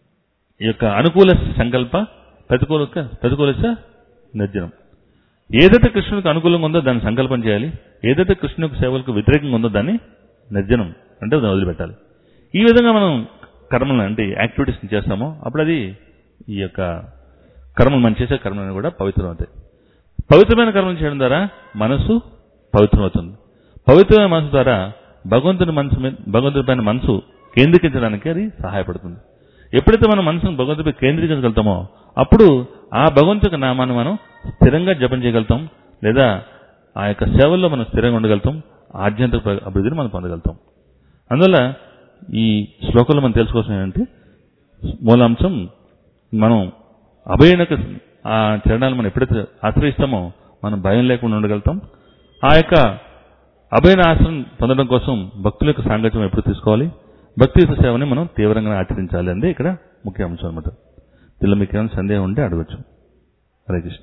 ఈ యొక్క అనుకూల సంకల్ప ప్రతికూల ప్రతికూల నిర్జనం ఏదైతే కృష్ణునికి అనుకూలంగా ఉందో దాన్ని సంకల్పం చేయాలి ఏదైతే కృష్ణునికి సేవలకు వ్యతిరేకంగా ఉందో దాన్ని నిర్జనం అంటే దాన్ని వదిలిపెట్టాలి ఈ విధంగా మనం కర్మలను అంటే యాక్టివిటీస్ చేస్తామో అప్పుడు అది ఈ యొక్క కర్మలు మనం చేసే కర్మలను కూడా పవిత్రం అవుతాయి పవిత్రమైన కర్మలు చేయడం ద్వారా మనసు పవిత్రమవుతుంది పవిత్రమైన మనసు ద్వారా భగవంతుని మనసు మీద భగవంతుడి పైన మనసు కేంద్రీకరించడానికి అది సహాయపడుతుంది ఎప్పుడైతే మనం మనసును భగవంతుడిపై కేంద్రీకరించగలుగుతామో అప్పుడు ఆ భగవంతు యొక్క నామాన్ని మనం స్థిరంగా జపం చేయగలుగుతాం లేదా ఆ యొక్క సేవల్లో మనం స్థిరంగా ఉండగలుగుతాం ఆధ్యాత్మిక ప్ర- అభివృద్ధిని మనం పొందగలుగుతాం అందువల్ల ఈ శ్లోకంలో మనం తెలుసుకోవాల్సిన ఏంటంటే మూలాంశం మనం అభయనక ఆ చరణాలు మనం ఎప్పుడైతే ఆశ్రయిస్తామో మనం భయం లేకుండా ఉండగలుగుతాం ఆ యొక్క అభయన ఆశ్రయం పొందడం కోసం భక్తుల యొక్క సాంగత్యం ఎప్పుడు తీసుకోవాలి భక్తి యొక్క సేవని మనం తీవ్రంగా ఆచరించాలి అనేది ఇక్కడ ముఖ్య అంశం అనమాట దీనిలో మీకు ఏమైనా సందేహం ఉంటే అడగచ్చు హరే కృష్ణ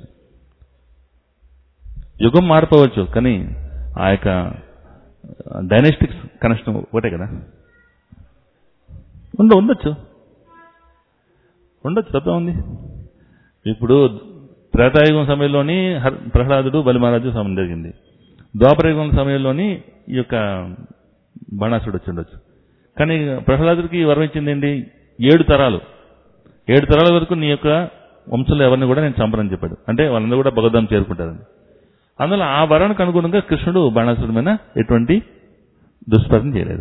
యుగం మారిపోవచ్చు కానీ ఆ యొక్క డైనాస్టిక్స్ కనెక్షన్ ఒకటే కదా ఉండ ఉండొచ్చు ఉండొచ్చు తప్ప ఉంది ఇప్పుడు త్రేతాయుగం సమయంలోని హర్- ప్రహ్లాదుడు బలిమహారాజు సమయం జరిగింది ద్వాపరయుగం సమయంలోని ఈ యొక్క బాణాసుడు వచ్చి ఉండొచ్చు కానీ ప్రహ్లాదుడికి వరం ఇచ్చింది ఏంటి ఏడు తరాలు ఏడు తరాల వరకు నీ యొక్క వంశంలో ఎవరిని కూడా నేను చంపనని చెప్పాడు అంటే వాళ్ళందరూ కూడా భగవద్ధాం చేరుకుంటారని అందులో ఆ వరానికి అనుగుణంగా కృష్ణుడు బాణాసుడి మీద ఎటువంటి దుష్ప్రదం చేయలేదు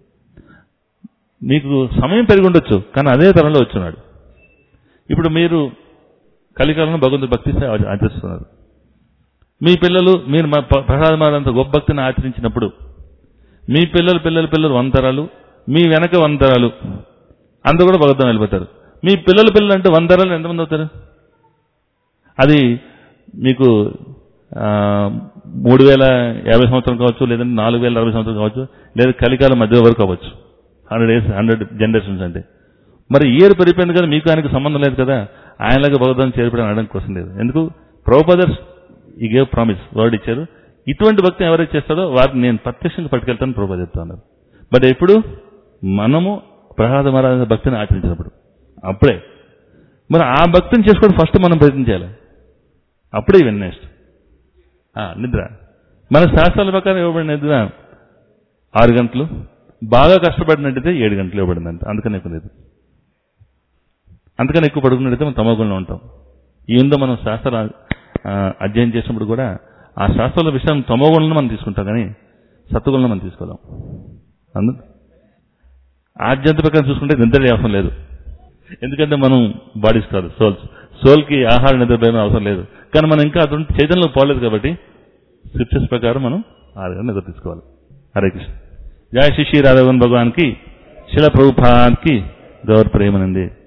మీకు సమయం పెరిగి ఉండొచ్చు కానీ అదే తరంలో వచ్చున్నాడు ఇప్పుడు మీరు కలికాలంలో భగవంతుడి భక్తి సేవ ఆచరిస్తున్నారు మీ పిల్లలు మీరు మా ప్ర- ప్రహ్లాద మహారాజంత గొప్ప భక్తిని ఆచరించినప్పుడు మీ పిల్లలు పిల్లల పిల్లలు వంతరాలు మీ వెనక వంతరాలు అందరూ కూడా భగవద్గం వెళ్ళిపోతారు మీ పిల్లల పిల్లలు అంటే వంతరాలు ఎంతమంది అవుతారు అది మీకు ఆ, మూడు వేల యాభై సంవత్సరం కావచ్చు లేదంటే నాలుగు వేల అరవై సంవత్సరం కావచ్చు లేదా కలికాలం మధ్య వరకు కావచ్చు హండ్రెడ్ ఇయర్స్ హండ్రెడ్ జనరేషన్స్ అంటే మరి ఇయర్ పెరిగిపోయింది కదా మీకు ఆయనకు సంబంధం లేదు కదా ఆయనలాగా భగవద్గం చేరిపోవడం అనడానికి కోసం లేదు ఎందుకు ప్రభుపదర్స్ ఈ గేవ్ ప్రామిస్ వర్డ్ ఇచ్చారు ఇటువంటి భక్తిని ఎవరైతే చేస్తారో వారిని నేను ప్రత్యక్షంగా పట్టుకెళ్తాను ప్రభుపద చెప్తున్నారు బట్ ఎప్పుడు మనము ప్రహ్లాద మహారాజ భక్తిని ఆచరించినప్పుడు అప్పుడే మరి ఆ భక్తిని చేసుకోవడం ఫస్ట్ మనం ప్రయత్నం చేయాలి అప్పుడే ఇవన్నీ నెక్స్ట్ నిద్ర మన శాస్త్రాల ప్రకారం ఇవ్వబడిన నిద్ర ఆరు గంటలు బాగా కష్టపడినట్టయితే ఏడు గంటలు ఇవ్వబడిందంట అందుకని ఎక్కువ లేదు అందుకని ఎక్కువ పడుకున్నట్టయితే మనం తమోగుణంలో ఉంటాం ఈ ఉందో మనం శాస్త్రాలు ఆ, అధ్యయనం చేసినప్పుడు కూడా ఆ శాస్త్రాల విషయం తమోగుణంలో మనం తీసుకుంటాం కానీ సత్వగుణంలో మనం తీసుకోలేం అందు ఆధ్యాత్మిక ప్రకారం చూసుకుంటే నిద్ర అవసరం లేదు ఎందుకంటే మనం బాడీస్ కాదు సోల్స్ సోల్కి ఆహార నిద్ర భయం అవసరం లేదు కానీ మనం ఇంకా అటువంటి చైతన్యంలో పోలేదు కాబట్టి స్క్రిప్చర్స్ ప్రకారం మనం ఆరు గంటలు నిద్ర తీసుకోవాలి హరే కృష్ణ జయ శ్రీ శ్రీ రాఘవన్ భగవాన్ కి శిల ప్రభుపాద్ కి గౌర ప్రేమనంది